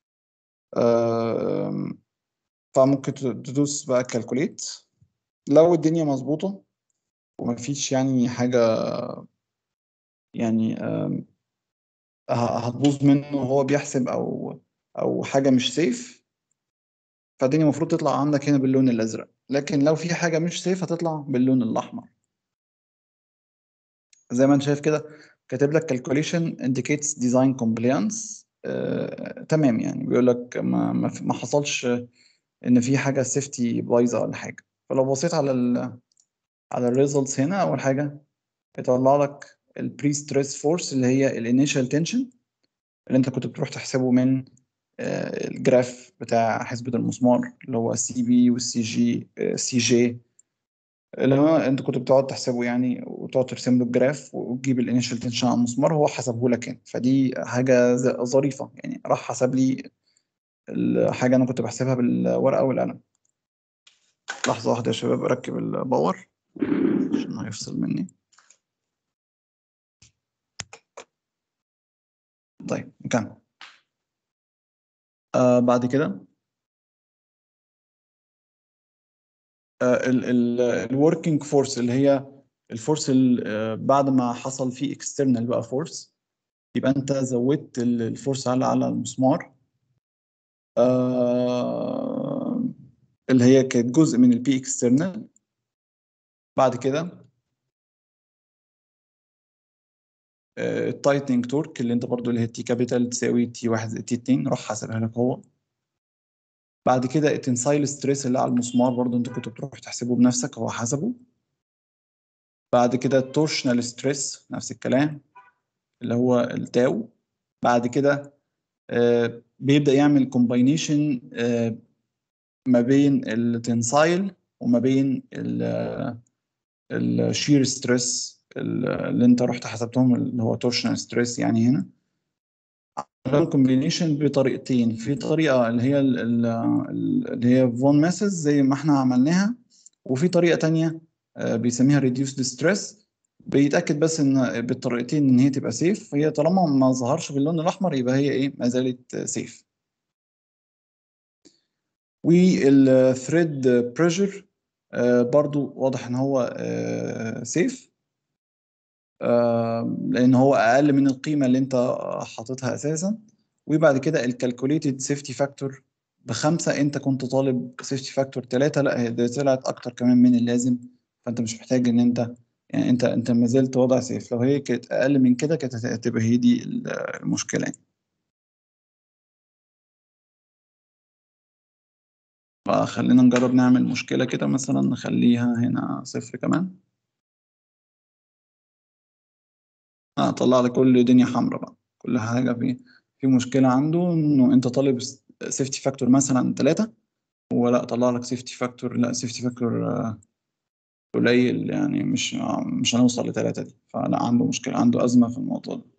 آه فممكن تدوس بقى كالكوليت لو الدنيا مظبوطة ومفيش يعني حاجة يعني آم، ه- هتبوظ منه وهو بيحسب أو أو حاجة مش سيف فالدنيا المفروض تطلع عندك هنا باللون الأزرق لكن لو في حاجة مش سيف هتطلع باللون الأحمر زي ما انت شايف كده كاتب لك calculation indicates design compliance آه، تمام يعني بيقول لك ما ما في- ما حصلش ان في حاجه سيفتي بايظه ولا حاجه فلو بصيت على ال على الريزلتس هنا اول حاجه يطلع لك البري ستريس فورس اللي هي الانيشال تنشن اللي انت كنت بتروح تحسبه من آه، الجراف بتاع حسبة المسمار اللي هو السي بي والسي جي سي جي اللي هو انت كنت بتقعد تحسبه يعني وتقعد ترسم له الجراف وتجيب الانيشال تنشن على المسمار هو حسبه لك هنا فدي حاجة ز- ظريفة يعني راح حسب لي الحاجة أنا كنت بحسبها بالورقة والقلم لحظة واحدة يا شباب أركب الباور عشان هيفصل مني طيب نكمل آه بعد كده الوركينج فورس اللي هي الفورس ال- آه، بعد ما حصل فيه اكسترنال بقى فورس يبقى انت زودت ال- الفورس على على المسمار آه اللي هي كانت جزء من البي اكسترنال بعد كده التايتنج تورك اللي انت برضو اللي هي تي كابيتال تساوي تي واحد تي اتنين راح حاسبها لك هو بعد كده التنسايل ستريس اللي على المسمار برضو انت كنت بتروح تحسبه بنفسك هو حسبه بعد كده التورشنال ستريس نفس الكلام اللي هو التاو بعد كده آه، بيبدأ يعمل كومباينيشن ما بين التنسايل وما بين الشير ستريس اللي انت رحت حسبتهم اللي هو تورشنال ستريس يعني هنا عملوا كومبينيشن بطريقتين في طريقة اللي هي ال- ال- اللي هي فون ماسز زي ما احنا عملناها وفي طريقة تانية آه، بيسميها reduced stress بيتأكد بس ان بالطريقتين ان هي تبقى سيف هي طالما ما ظهرش باللون الاحمر يبقى هي ايه ما زالت سيف والثريد بريشر برضو واضح ان هو سيف آه، لان هو اقل من القيمه اللي انت حاططها اساسا وبعد كده الكالكوليتد سيفتي فاكتور بخمسه انت كنت طالب سيفتي فاكتور ثلاثه لا هي دي طلعت اكتر كمان من اللازم فانت مش محتاج ان انت يعني انت انت ما زلت وضع سيف لو هي كانت اقل من كده كانت هتبقى هي دي المشكله يعني. فخلينا نجرب نعمل مشكلة كده مثلا نخليها هنا صفر كمان اه طلع لي كل دنيا حمراء بقى كل حاجة في في مشكلة عنده انه انت طالب سيفتي فاكتور مثلا ثلاثة ولا طلع لك سيفتي فاكتور لا سيفتي فاكتور قليل يعني مش آه، مش هنوصل لثلاثة دي فلا عنده مشكلة عنده أزمة في الموضوع ده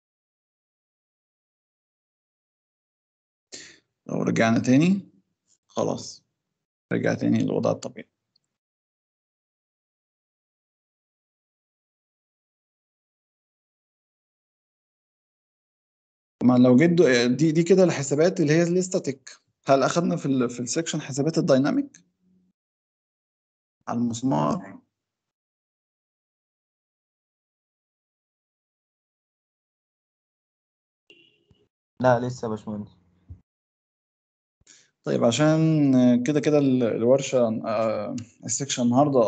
لو رجعنا تاني خلاص رجع تاني للوضع الطبيعي طبعا لو جيت دو- دي دي كده الحسابات اللي هي الاستاتيك هل اخذنا في ال في السكشن حسابات الدايناميك على المسمار لا لسه يا باشمهندس طيب عشان كده كده ال- الورشة آه، السكشن النهاردة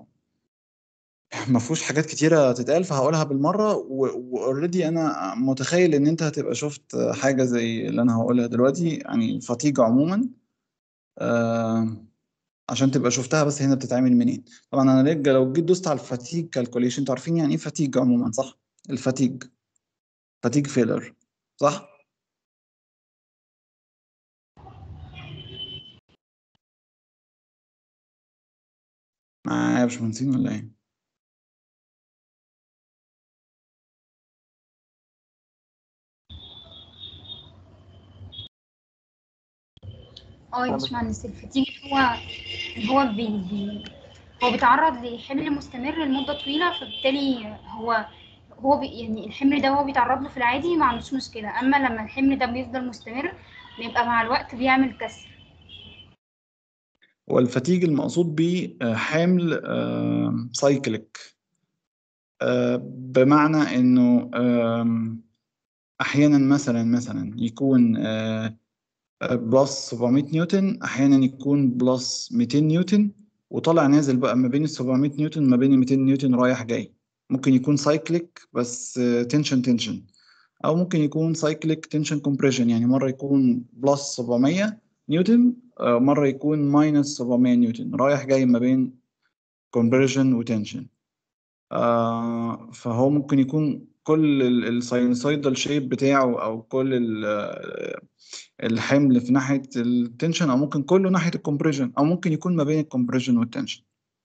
ما فيهوش حاجات كتيرة تتقال فهقولها بالمرة واوريدي أنا متخيل إن أنت هتبقى شفت حاجة زي اللي أنا هقولها دلوقتي يعني الفاتيج عموما آه، عشان تبقى شفتها بس هنا بتتعمل منين طبعا أنا ليه- لو جيت دوست على الفاتيج كالكوليشن أنتوا عارفين يعني إيه فاتيج عموما صح؟ الفاتيج فاتيج فيلر صح؟ معايا يا باشمهندسين ولا إيه؟ اه يا باشمهندس الفتيج هو هو بي بي هو بيتعرض لحمل مستمر لمدة طويلة فبالتالي هو هو بي يعني الحمل ده هو بيتعرض له في العادي ما عندوش مشكلة أما لما الحمل ده بيفضل مستمر بيبقى مع الوقت بيعمل كسر والفتيج المقصود بيه آه، حمل سايكليك بمعنى انه آم، احيانا مثلا مثلا يكون آه، آه، بلس 700 نيوتن احيانا يكون بلس 200 نيوتن وطالع نازل بقى ما بين ال 700 نيوتن ما بين ال 200 نيوتن رايح جاي ممكن يكون سايكليك بس تنشن تنشن او ممكن يكون سايكليك تنشن كومبريشن يعني مره يكون بلس 700 نيوتن آه، مره يكون ماينس 700 نيوتن رايح جاي ما بين كومبريشن وتنشن آه فهو ممكن يكون كل الساينسويدال شيب بتاعه او كل ال- الحمل في ناحيه التنشن او ممكن كله ناحيه الكومبريشن او ممكن يكون ما بين الكومبريشن والتنشن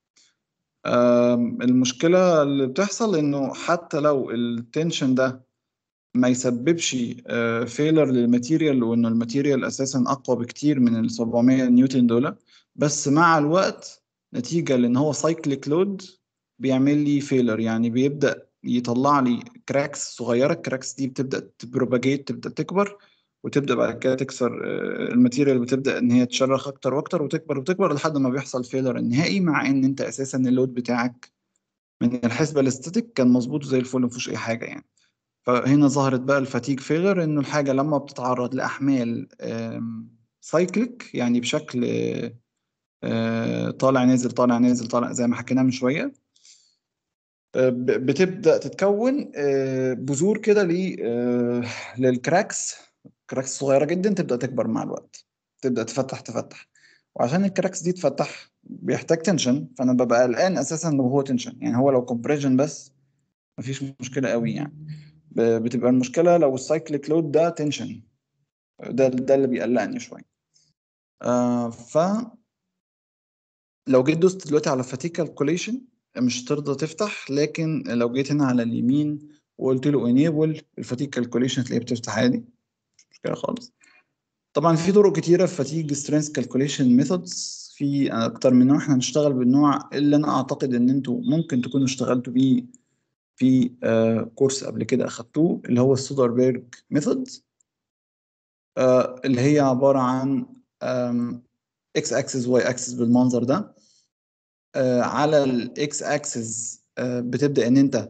آم، المشكله اللي بتحصل انه حتى لو التنشن ده ما يسببش فيلر للماتيريال وانه الماتيريال اساسا اقوى بكتير من ال 700 نيوتن دول بس مع الوقت نتيجه لان هو سايكليك لود بيعمل لي فيلر يعني بيبدا يطلع لي كراكس صغيره الكراكس دي بتبدا تبروباجيت تبدا تكبر وتبدا بعد كده تكسر آه، الماتيريال بتبدا ان هي تشرخ اكتر واكتر وتكبر وتكبر لحد ما بيحصل فيلر النهائي مع ان انت اساسا اللود بتاعك من الحسبه الاستاتيك كان مظبوط زي الفل مفيهوش اي حاجه يعني فهنا ظهرت بقى الفاتيج فيلر انه الحاجه لما بتتعرض لاحمال سايكليك يعني بشكل آه، طالع نازل طالع نازل طالع زي ما حكينا من شويه آه، ب- بتبدا تتكون آه، بذور كده ل- آه، للكراكس كراكس صغيره جدا تبدا تكبر مع الوقت تبدا تفتح تفتح وعشان الكراكس دي تفتح بيحتاج تنشن فانا ببقى قلقان اساسا لو هو تنشن يعني هو لو كومبريشن بس مفيش مشكله قوي يعني ب- بتبقى المشكله لو السايكليك لود ده تنشن ده ده اللي بيقلقني شويه آه ف لو جيت دوست دلوقتي على فاتيك كالكوليشن مش ترضى تفتح لكن لو جيت هنا على اليمين وقلت له انيبل الفاتيك كالكوليشن تلاقيه بتفتح عادي مش مشكله خالص طبعا في طرق كتيره في فاتيج سترينث كالكوليشن ميثودز في اكتر من نوع احنا هنشتغل بالنوع اللي انا اعتقد ان انتوا ممكن تكونوا اشتغلتوا بيه في آه كورس قبل كده اخدتوه اللي هو السودربيرج ميثود آه اللي هي عباره عن اكس اكسس واي اكسس بالمنظر ده آه على الاكس اكسس بتبدا ان انت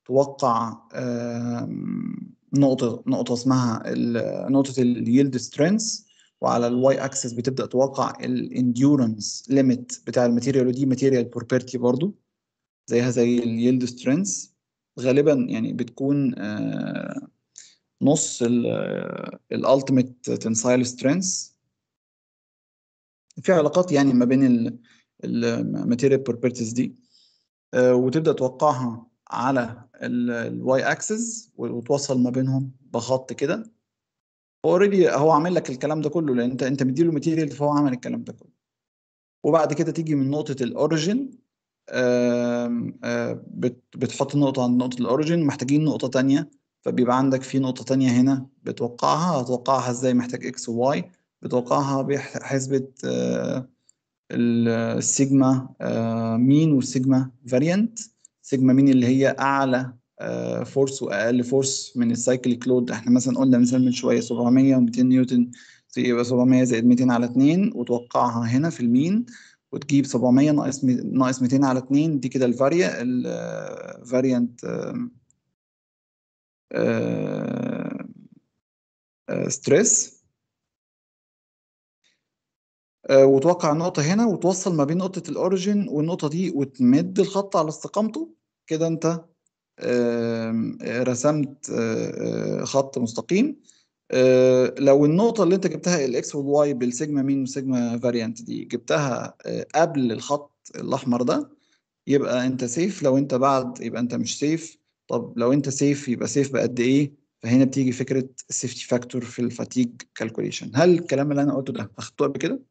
توقع آم، نقطة نقطة اسمها ال- نقطة اليلد سترينث وعلى الواي اكسس بتبدأ توقع الانديورنس ليميت بتاع الماتيريال ودي ماتيريال بروبرتي برضو زيها زي اليلد سترينث غالبا يعني بتكون آه، نص الالتيميت تنسايل سترينث في علاقات يعني ما بين الماتيريال بروبرتيز دي آه، وتبدا توقعها على الواي اكسس وتوصل ما بينهم بخط كده اوريدي هو عامل لك الكلام ده كله لان انت انت مديله ماتيريال فهو عمل الكلام ده كله وبعد كده تيجي من نقطه الاوريجن بتحط نقطه عند نقطه الاوريجن محتاجين نقطه تانية فبيبقى عندك في نقطه تانية هنا بتوقعها هتوقعها ازاي محتاج اكس وواي بتوقعها بحسبه آه، ال- السيجما آه، مين والسيجما فاريانت سيجما مين اللي هي اعلى فورس واقل فورس من السايكليك لود احنا مثلا قلنا مثال من شويه 700 و200 نيوتن زي- يبقى 700 زائد 200 على 2 وتوقعها هنا في المين وتجيب 700 ناقص مي- ناقص 200 على 2 دي كده الفاريا الفاريانت ستريس آه، وتوقع نقطة هنا وتوصل ما بين نقطة الأوريجين والنقطة دي وتمد الخط على استقامته كده أنت آم، آه، رسمت آه، آه، خط مستقيم آه، لو النقطة اللي أنت جبتها الإكس والواي بالسيجما مين وسيجما فاريانت دي جبتها آه، قبل الخط الأحمر ده يبقى أنت سيف لو أنت بعد يبقى أنت مش سيف طب لو أنت سيف يبقى سيف بقد إيه فهنا بتيجي فكرة السيفتي فاكتور في الفاتيج كالكوليشن هل الكلام اللي أنا قلته ده أخدته قبل كده؟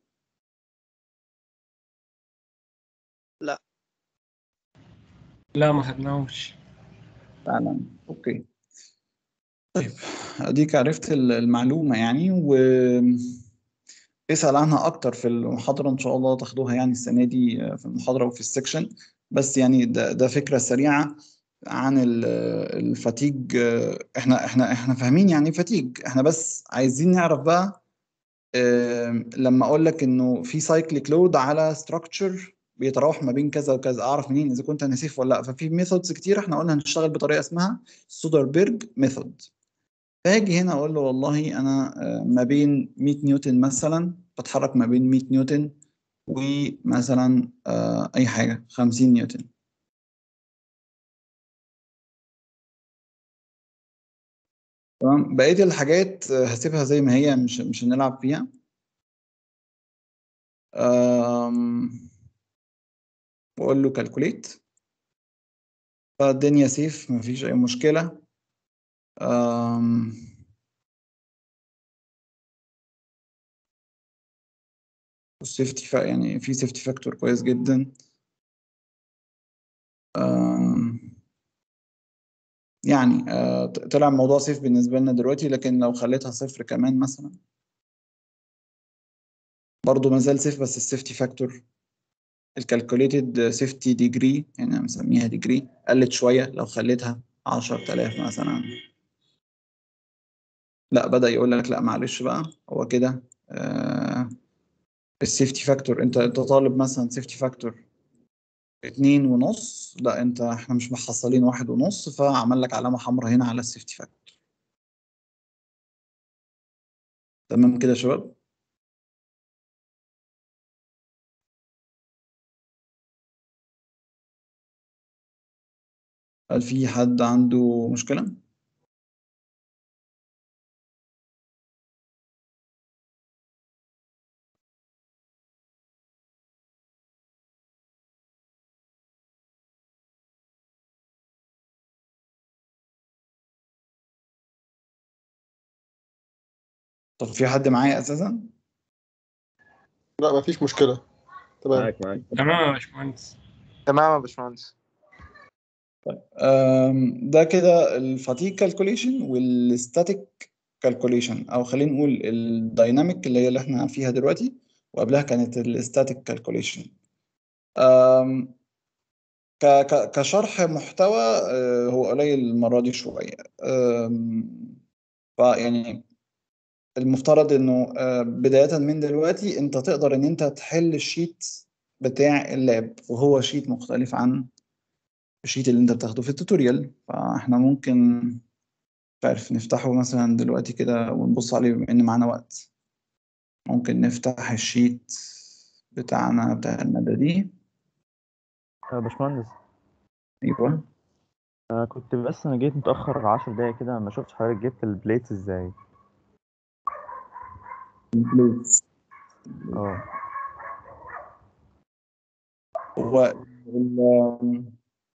لا ما خدناهوش فعلا اوكي طيب اديك عرفت ال- المعلومة يعني و اسأل عنها اكتر في المحاضرة ان شاء الله تاخدوها يعني السنة دي في المحاضرة وفي السكشن بس يعني ده, ده فكرة سريعة عن ال- الفاتيج احنا احنا احنا فاهمين يعني ايه فاتيج احنا بس عايزين نعرف بقى آم، لما اقول لك انه في سايكليك لود على ستراكشر بيتراوح ما بين كذا وكذا اعرف منين اذا كنت انا سيف ولا لا ففي ميثودز كتير احنا قلنا هنشتغل بطريقه اسمها سودربيرج ميثود فاجي هنا اقول له والله انا آه، ما بين 100 نيوتن مثلا بتحرك ما بين 100 نيوتن ومثلا آه، اي حاجه 50 نيوتن تمام بقيه الحاجات آه، هسيبها زي ما هي مش مش هنلعب فيها أم، واقول له كالكوليت فالدنيا سيف مفيش اي مشكله أم، السيفتي فا يعني في سيفتي فاكتور كويس جدا أم، يعني آه، ط- طلع الموضوع سيف بالنسبه لنا دلوقتي لكن لو خليتها صفر كمان مثلا برضه ما زال سيف بس السيفتي فاكتور الكالكوليتد سيفتي ديجري يعني أنا مسميها ديجري قلت شويه لو خليتها 10000 مثلا لا بدأ يقول لك لا معلش بقى هو كده آه السيفتي فاكتور انت انت طالب مثلا سيفتي فاكتور اتنين ونص لا انت احنا مش محصلين واحد ونص فعمل لك علامة حمراء هنا على السيفتي فاكتور تمام كده يا شباب هل في حد عنده مشكلة؟ طب في حد معايا أساسا؟ لا مفيش مشكلة تمام معاك معاك تمام يا باشمهندس تمام يا باشمهندس أم، ده كده الفاتيج كالكوليشن والستاتيك كالكوليشن او خلينا نقول الدايناميك اللي هي اللي احنا فيها دلوقتي وقبلها كانت الستاتيك كالكوليشن كشرح محتوى آه، هو قليل المرة دي شوية أم، فيعني المفترض انه آه، بداية من دلوقتي انت تقدر ان انت تحل الشيت بتاع اللاب وهو شيت مختلف عن الشيت اللي انت بتاخده في التوتوريال فاحنا ممكن مش عارف نفتحه مثلا دلوقتي كده ونبص عليه بما ان معانا وقت ممكن نفتح الشيت بتاعنا بتاع المادة دي يا باشمهندس ايوه آه كنت بس انا جيت متأخر عشر دقايق كده ما شفتش حضرتك جبت البليتس ازاي البليتس اه هو ال-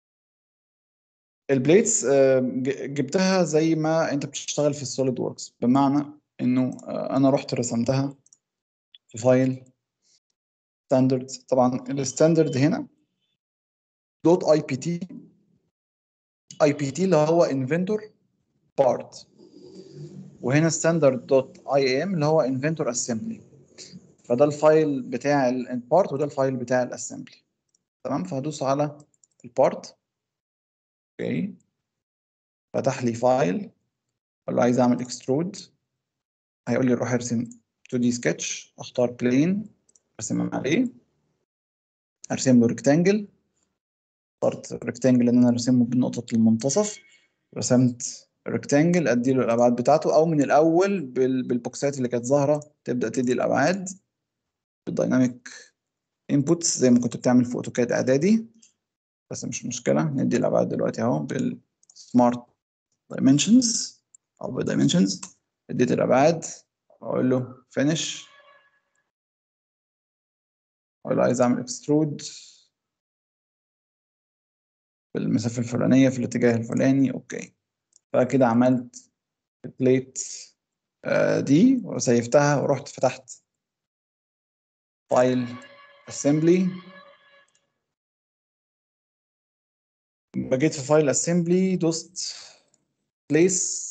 البليتس آه، ج- جبتها زي ما انت بتشتغل في السوليد ووركس بمعنى انه آه، انا رحت رسمتها في فايل ستاندرد طبعا الستاندرد هنا دوت اي بي تي اي بي تي اللي هو انفنتور بارت وهنا ستاندرد دوت اي ام اللي هو انفنتور اسمبلي فده الفايل بتاع البارت وده الفايل بتاع الاسمبلي تمام فهدوس على البارت اوكي فتح لي فايل اقول له عايز اعمل اكسترود هيقول لي روح ارسم 2 دي سكتش اختار بلين ارسم عليه ارسم له ريكتانجل اخترت ريكتانجل ان انا ارسمه بنقطة المنتصف رسمت ريكتانجل ادي له الابعاد بتاعته او من الاول بال- بالبوكسات اللي كانت ظاهرة تبدا تدي الابعاد بالدايناميك انبوتس زي ما كنت بتعمل في اوتوكاد اعدادي بس مش مشكلة ندي الابعاد دلوقتي اهو بالسمارت دايمنشنز او بالدايمنشنز اديت الابعاد اقول له فينيش اقول له عايز اعمل اكسترود بالمسافة الفلانية في الاتجاه الفلاني اوكي فكده عملت البليت آه، دي وسيفتها ورحت فتحت فايل assembly بجيت في فايل assembly دوست place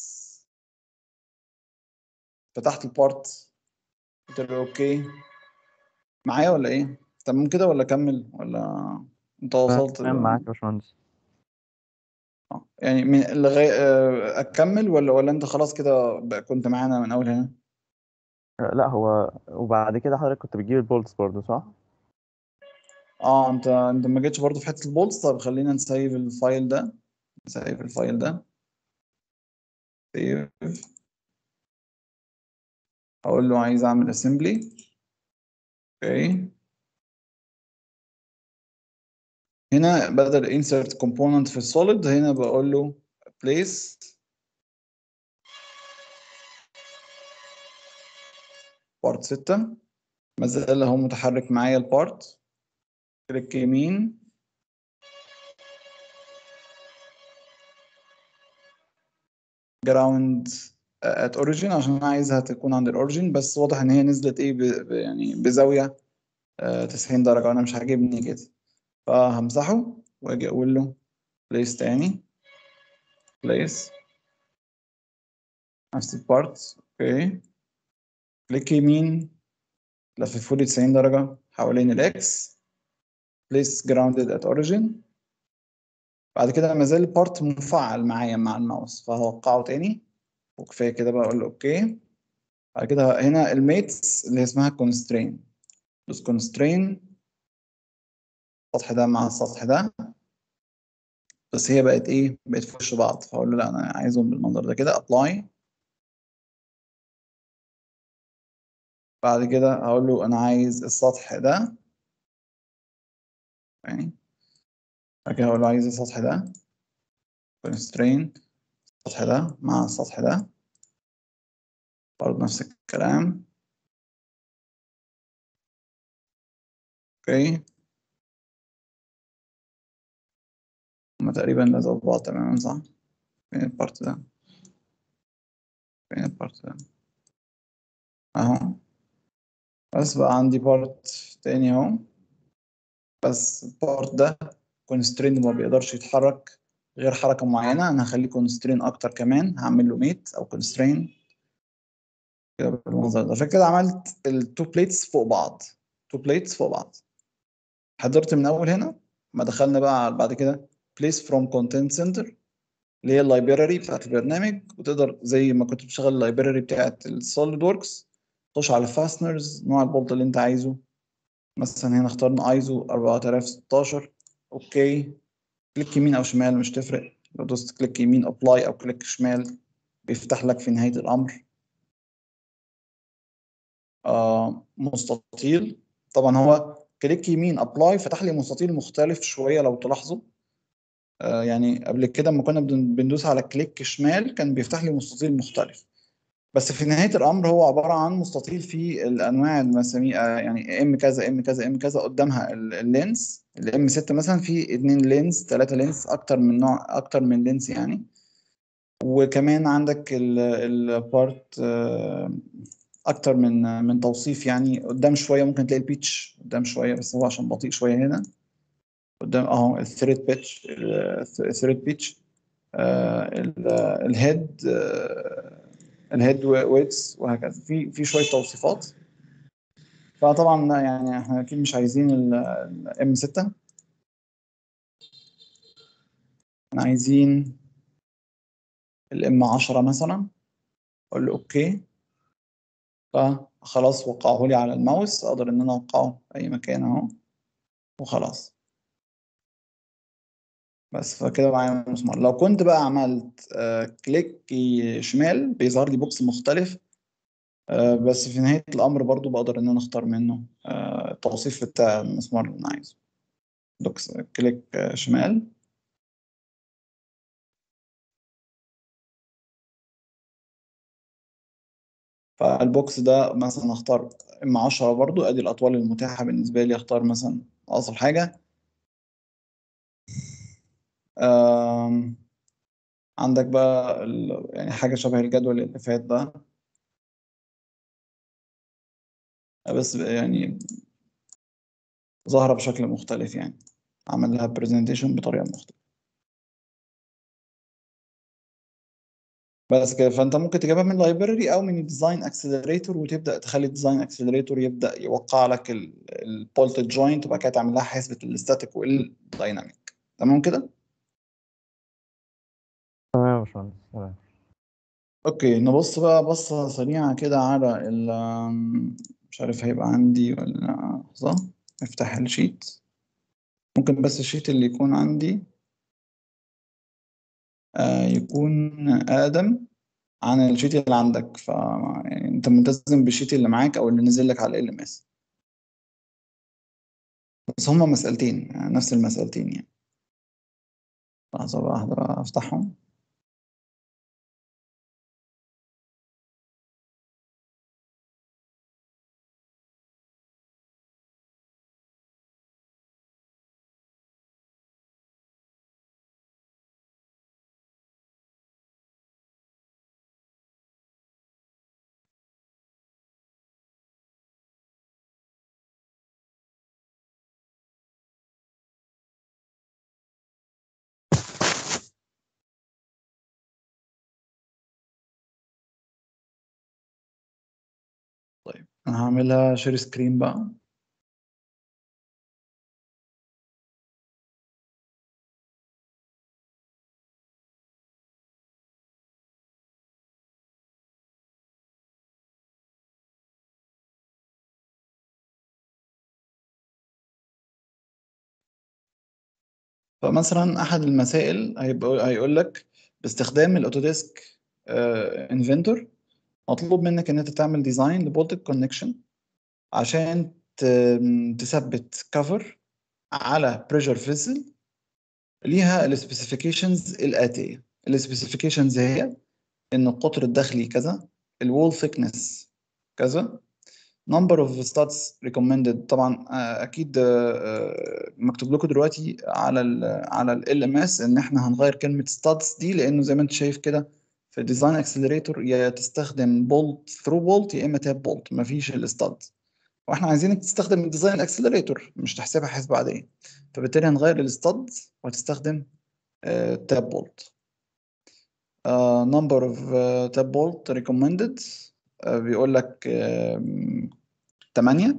فتحت البارت قلت له اوكي معايا ولا ايه تمام كده ولا اكمل ولا انت وصلت تمام معاك يا باشمهندس آه، يعني من لغاية آه، اكمل ولا ولا انت خلاص كده بقى كنت معانا من اول هنا آه، لا هو وبعد كده حضرتك كنت بتجيب البولتس برضه صح؟ اه انت انت ما جيتش برضه في حته البولتس طب خلينا نسيف الفايل ده نسيف الفايل ده سيف اقول له عايز اعمل assembly اوكي هنا بدل insert component في السوليد هنا بقول له place بارت 6 ما زال هو متحرك معايا البارت كليك يمين جراوند ات اوريجين عشان انا عايزها تكون عند الاوريجين بس واضح ان هي نزلت ايه ب... ب- يعني بزاويه آه، 90 درجه وانا مش عاجبني كده فهمسحه واجي اقول له بليس تاني بليس نفس البارت اوكي كليك يمين لففه لي 90 درجه حوالين الاكس بليس جراوندد ات اوريجين بعد كده ما زال البارت مفعل معايا مع الماوس فهوقعه تاني وكفايه كده بقى اقول له اوكي بعد كده هنا الميتس اللي اسمها constrain دوس constrain السطح ده مع السطح ده بس هي بقت ايه بقت في وش بعض فاقول له لا انا عايزهم بالمنظر ده كده apply بعد كده هقول له انا عايز السطح ده يعني بعد كده هقول له عايز السطح ده constrain السطح ده مع السطح ده برضه نفس الكلام اوكي هما تقريبا لازقوا في بعض تماما صح فين البارت ده فين البارت ده اهو بس بقى عندي بارت تاني اهو بس البارت ده كونسترين ما بيقدرش يتحرك غير حركة معينة أنا هخليه كونسترين أكتر كمان هعمل له ميت أو كونسترين كده بالمنظر ده عشان كده عملت التو بليتس فوق بعض تو بليتس فوق بعض حضرت من أول هنا ما دخلنا بقى على- بعد كده place from content center اللي هي اللايبراري بتاعت البرنامج وتقدر زي ما كنت بتشغل اللايبراري بتاعت السوليد وركس تخش على فاستنرز نوع البولت اللي انت عايزه مثلا هنا اخترنا ايزو 4016 اوكي كليك يمين او شمال مش تفرق لو دوست كليك يمين ابلاي او كليك شمال بيفتح لك في نهاية الامر آه مستطيل طبعا هو كليك يمين ابلاي فتح لي مستطيل مختلف شوية لو تلاحظوا آه يعني قبل كده لما كنا بن- بندوس على كليك شمال كان بيفتح لي مستطيل مختلف بس في نهاية الأمر هو عبارة عن مستطيل فيه الأنواع المسامير آه، يعني ام كذا ام كذا ام كذا قدامها ال- اللينس الام 6 مثلا فيه اتنين لينس تلاتة لينس أكتر من نوع أكتر من لينس يعني وكمان عندك البارت أكتر من من توصيف يعني قدام شوية ممكن تلاقي البيتش قدام شوية بس هو عشان بطيء شوية هنا قدام أهو الثريد بيتش الثريد بيتش الهيد الهيد ويتس وهكذا في في شويه توصيفات فطبعا لا يعني احنا اكيد مش عايزين الام 6 احنا عايزين الام 10 مثلا اقول له اوكي فخلاص وقعه لي على الماوس اقدر ان انا اوقعه في اي مكان اهو وخلاص بس فكده معايا مسمار لو كنت بقى عملت آه، كليك شمال بيظهر لي بوكس مختلف آه، بس في نهاية الأمر برضو بقدر إن أنا أختار منه آه، التوصيف بتاع المسمار اللي أنا عايزه دوكس كليك آه، شمال فالبوكس ده مثلا أختار إما 10 برضو أدي الأطوال المتاحة بالنسبة لي أختار مثلا أصل حاجة آم، عندك بقى ال- يعني حاجة شبه الجدول اللي فات ده بس يعني ظاهرة بشكل مختلف يعني عمل لها برزنتيشن بطريقة مختلفة بس كده فانت ممكن تجيبها من لايبراري او من الديزاين اكسلريتور وتبدا تخلي الديزاين اكسلريتور يبدا يوقع لك البولت جوينت وبعد كده تعمل لها حسبه الاستاتيك والدايناميك تمام كده تمام يا باشمهندس تمام اوكي نبص بقى بصه سريعه كده على ال مش عارف هيبقى عندي ولا لا. لحظه افتح الشيت ممكن بس الشيت اللي يكون عندي آه يكون اقدم عن الشيت اللي عندك ف يعني انت ملتزم بالشيت اللي معاك او اللي نزل لك على ال ام اس بس هما مسألتين يعني نفس المسألتين يعني لحظة بقى واحدة بقى أفتحهم طيب أنا هعملها شير سكرين بقى فمثلا أحد المسائل هيبقى هيقول لك باستخدام الأوتوديسك انفنتور مطلوب منك إن أنت تعمل ديزاين لبولتك كونكشن عشان ت- تثبت كفر على بريشر فيسل ليها السبيسيفيكيشنز الآتية السبيسيفيكيشنز هي إن القطر الداخلي كذا الوول thickness كذا number of studs recommended طبعا آه، اكيد آه، آه، مكتوب لكم دلوقتي على ال على ال LMS ان احنا هنغير كلمة studs دي لانه زي ما انت شايف كده في الديزاين اكسلريتور يا تستخدم بولت ثرو بولت يا اما تاب بولت مفيش الستاد واحنا عايزينك تستخدم الديزاين اكسلريتور مش تحسبها حسبة عادية فبالتالي هنغير الستاد وهتستخدم تاب بولت number of تاب بولت recommended آه، بيقول لك آم، 8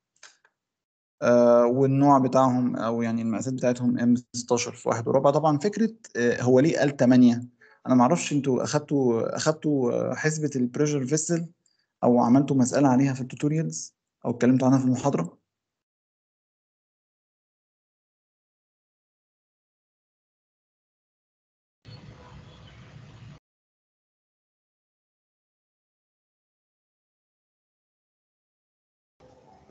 آه والنوع بتاعهم او يعني المقاسات بتاعتهم ام 16 في واحد وربع طبعا فكره آه هو ليه قال 8 انا ما اعرفش انتوا اخدتوا اخدتوا آه، حسبه البريشر فيسل او عملتوا مساله عليها في التوتوريالز او اتكلمتوا عنها في المحاضره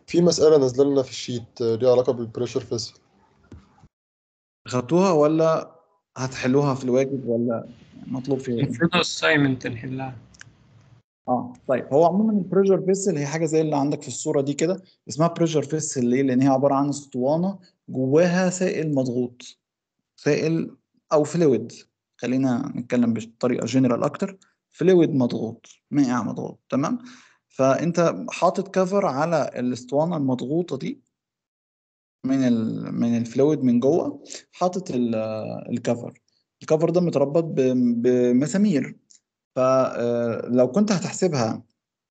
في مسألة نازلة لنا في الشيت آه، ليها علاقة بالبريشر فيسل خدتوها ولا هتحلوها في الواجب ولا مطلوب فيها ايه؟ المفروض assignment نحلها اه طيب هو عموما البريشر فيسل هي حاجه زي اللي عندك في الصوره دي كده اسمها بريشر فيسل ليه؟ لان هي عباره عن اسطوانه جواها سائل مضغوط سائل او فلويد خلينا نتكلم بطريقه جنرال اكتر فلويد مضغوط مائع مضغوط تمام فانت حاطط كفر على الاسطوانه المضغوطه دي من ال من الفلويد من جوه حاطط ال- الكفر الكفر ده متربط ب- بمسامير فلو كنت هتحسبها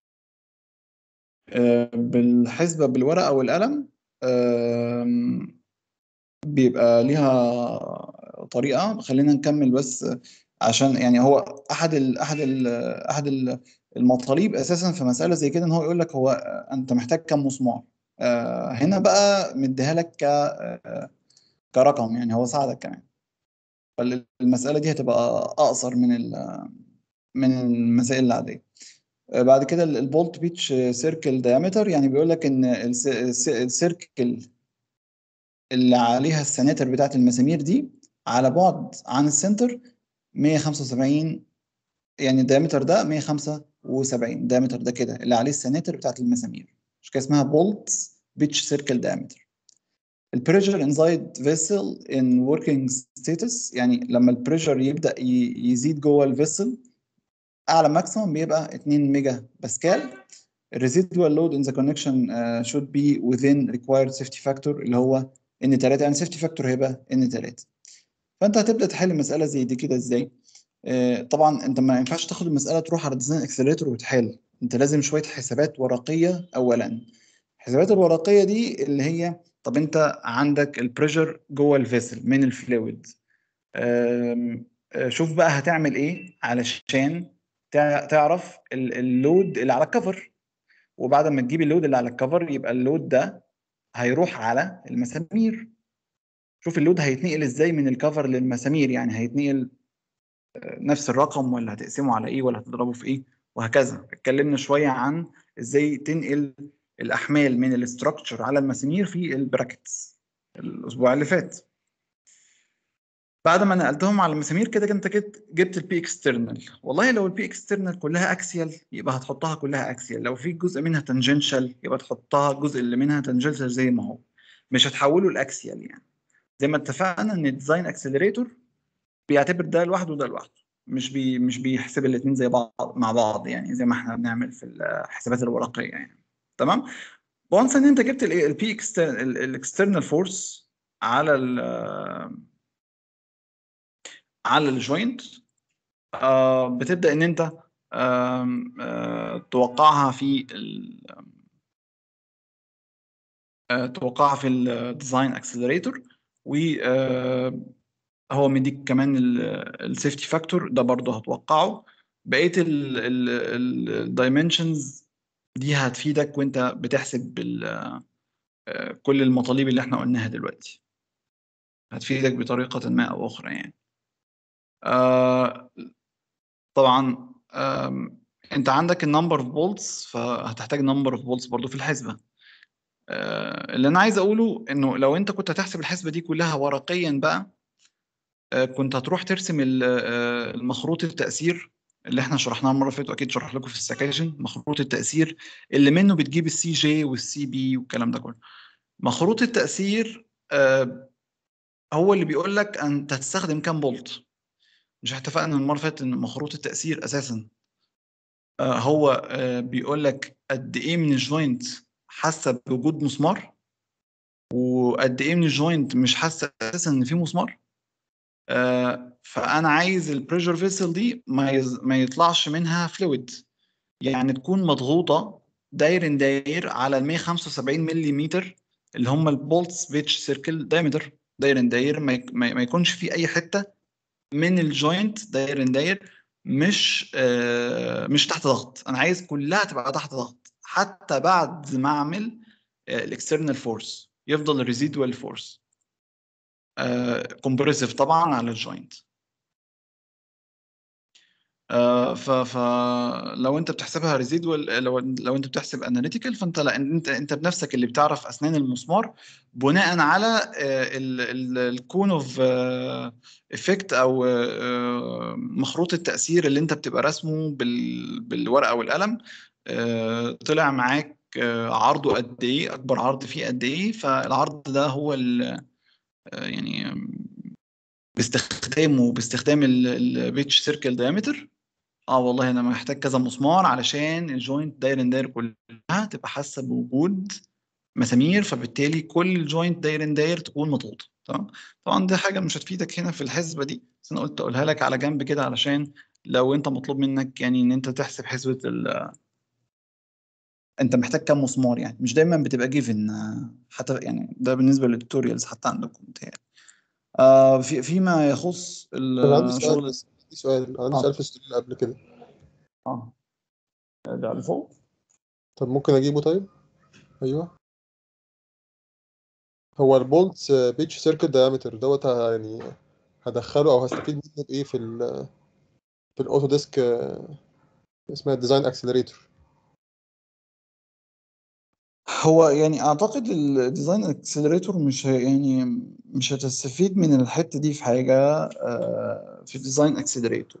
آه، بالحسبة بالورقة والقلم آم، بيبقى ليها طريقة خلينا نكمل بس عشان يعني هو أحد ال أحد ال أحد ال- المطالب أساسا في مسألة زي كده إن هو يقول لك هو أنت محتاج كم مسمار آه، هنا بقى مديها لك ك آه، كرقم يعني هو ساعدك كمان فالمسألة دي هتبقى أقصر من ال- من المسائل العادية آه، بعد كده ال- البولت بيتش سيركل دايمتر يعني بيقول لك ان الس- الس- السيركل اللي عليها السناتر بتاعت المسامير دي على بعد عن السنتر 175 يعني الدايمتر ده 175 الدايمتر ده كده اللي عليه السناتر بتاعت المسامير مش كده اسمها بولت بيتش سيركل دايمتر البريشر انزايد فيسل ان وركينج ستاتس يعني لما البريشر يبدا ي- يزيد جوه الفيسل اعلى ماكسيمم بيبقى 2 ميجا باسكال residual load in the connection uh, should be within required safety factor اللي هو ان 3 يعني safety factor هيبقى ان 3 فانت هتبدا تحل مساله زي دي كده ازاي آه، طبعا انت ما ينفعش تاخد المساله تروح على ديزاين اكسلريتور وتحل انت لازم شويه حسابات ورقيه اولا الحسابات الورقيه دي اللي هي طب انت عندك البريشر جوه الفيسل من الفلويد آم، آه، شوف بقى هتعمل ايه علشان تع- تعرف ال- اللود اللي على الكفر وبعد ما تجيب اللود اللي على الكفر يبقى اللود ده هيروح على المسامير شوف اللود هيتنقل ازاي من الكفر للمسامير يعني هيتنقل آه، نفس الرقم ولا هتقسمه على ايه ولا هتضربه في ايه وهكذا اتكلمنا شويه عن ازاي تنقل الاحمال من الاستراكشر على المسامير في البراكتس الاسبوع اللي فات بعد ما نقلتهم على المسامير كده انت جبت جبت البي اكسترنال والله لو البي اكسترنال كلها اكسيال يبقى هتحطها كلها اكسيال لو في جزء منها تانجنشال يبقى تحطها الجزء اللي منها تانجنشال زي ما هو مش هتحوله لاكسيال يعني زي ما اتفقنا ان الديزاين اكسلريتور بيعتبر ده لوحده وده لوحده مش بي مش بيحسب الاثنين زي بعض مع بعض يعني زي ما احنا بنعمل في الحسابات الورقيه يعني تمام وانس ان انت جبت البي الاكسترنال فورس على ال على الجوينت آه بتبدا ان انت آم، آه توقعها في ال- آه توقعها في الديزاين اكسلريتور و آه، هو مديك كمان السيفتي فاكتور ده برضه هتوقعه بقيه الدايمنشنز دي هتفيدك وانت بتحسب ال- آه، كل المطالب اللي احنا قلناها دلوقتي هتفيدك بطريقه ما او اخرى يعني آه، طبعا آم، انت عندك النمبر اوف بولتس فهتحتاج نمبر اوف بولتس برضو في الحسبه آه، اللي انا عايز اقوله انه لو انت كنت هتحسب الحسبه دي كلها ورقيا بقى آه، كنت هتروح ترسم ال- آه، المخروط التأثير اللي احنا شرحناه المره اللي فاتت واكيد شرح لكم في السكاشن مخروط التأثير اللي منه بتجيب السي جي والسي بي والكلام ده كله مخروط التأثير آه، هو اللي بيقول لك انت هتستخدم كام بولت مش اتفقنا المره اللي فاتت ان مخروط التأثير اساسا آه، هو آه، بيقول لك قد ايه من الجوينت حاسه بوجود مسمار وقد ايه من الجوينت مش حاسه اساسا ان في مسمار آه، فانا عايز البريشر فيسل دي ما يز... ما يطلعش منها فلويد يعني تكون مضغوطه داير ان داير على ال 175 ملم اللي هم البولتس بيتش سيركل دايمتر داير ان داير ما, يك... ما ما يكونش في اي حته من الجوينت داير ان داير مش آه مش تحت ضغط انا عايز كلها تبقى تحت ضغط حتى بعد ما اعمل الاكسترنال فورس يفضل الريزيدوال فورس كومبريسيف طبعا على الجوينت آه، ف فلو انت بتحسبها ريزيدوال لو لو انت بتحسب اناليتيكال فانت لا انت انت بنفسك اللي بتعرف اسنان المسمار بناء على الكون اوف افكت او آه، مخروط التاثير اللي انت بتبقى راسمه بال- بالورقه والقلم آه، طلع معاك آه، عرضه قد ايه اكبر عرض فيه قد ايه فالعرض ده هو ال- آه، يعني باستخدامه باستخدام البيتش سيركل دايمتر اه والله انا محتاج كذا مسمار علشان الجوينت داير داير كلها تبقى حاسه بوجود مسامير فبالتالي كل الجوينت داير داير تكون مضغوطه تمام طبعا دي حاجه مش هتفيدك هنا في الحسبه دي بس انا قلت اقولها لك على جنب كده علشان لو انت مطلوب منك يعني ان انت تحسب حسبه ال انت محتاج كام مسمار يعني مش دايما بتبقى جيفن حتى يعني ده بالنسبه للتوتوريالز حتى عندكم متهيألي آه في فيما يخص أنا عندي سؤال الشغل بس عندي سؤال عندي آه. سؤال في السؤال اللي قبل كده اه ده اللي فوق طب ممكن أجيبه طيب؟ أيوه هو البولتس بيتش سيركل دايمتر دوت ه- يعني هدخله أو هستفيد منه بإيه في ال في الأوتو ديسك آه، اسمها ديزاين أكسلريتور هو يعني اعتقد الديزاين اكسلريتور مش هي- يعني مش هتستفيد من الحته دي في حاجه آه، في الديزاين اكسلريتور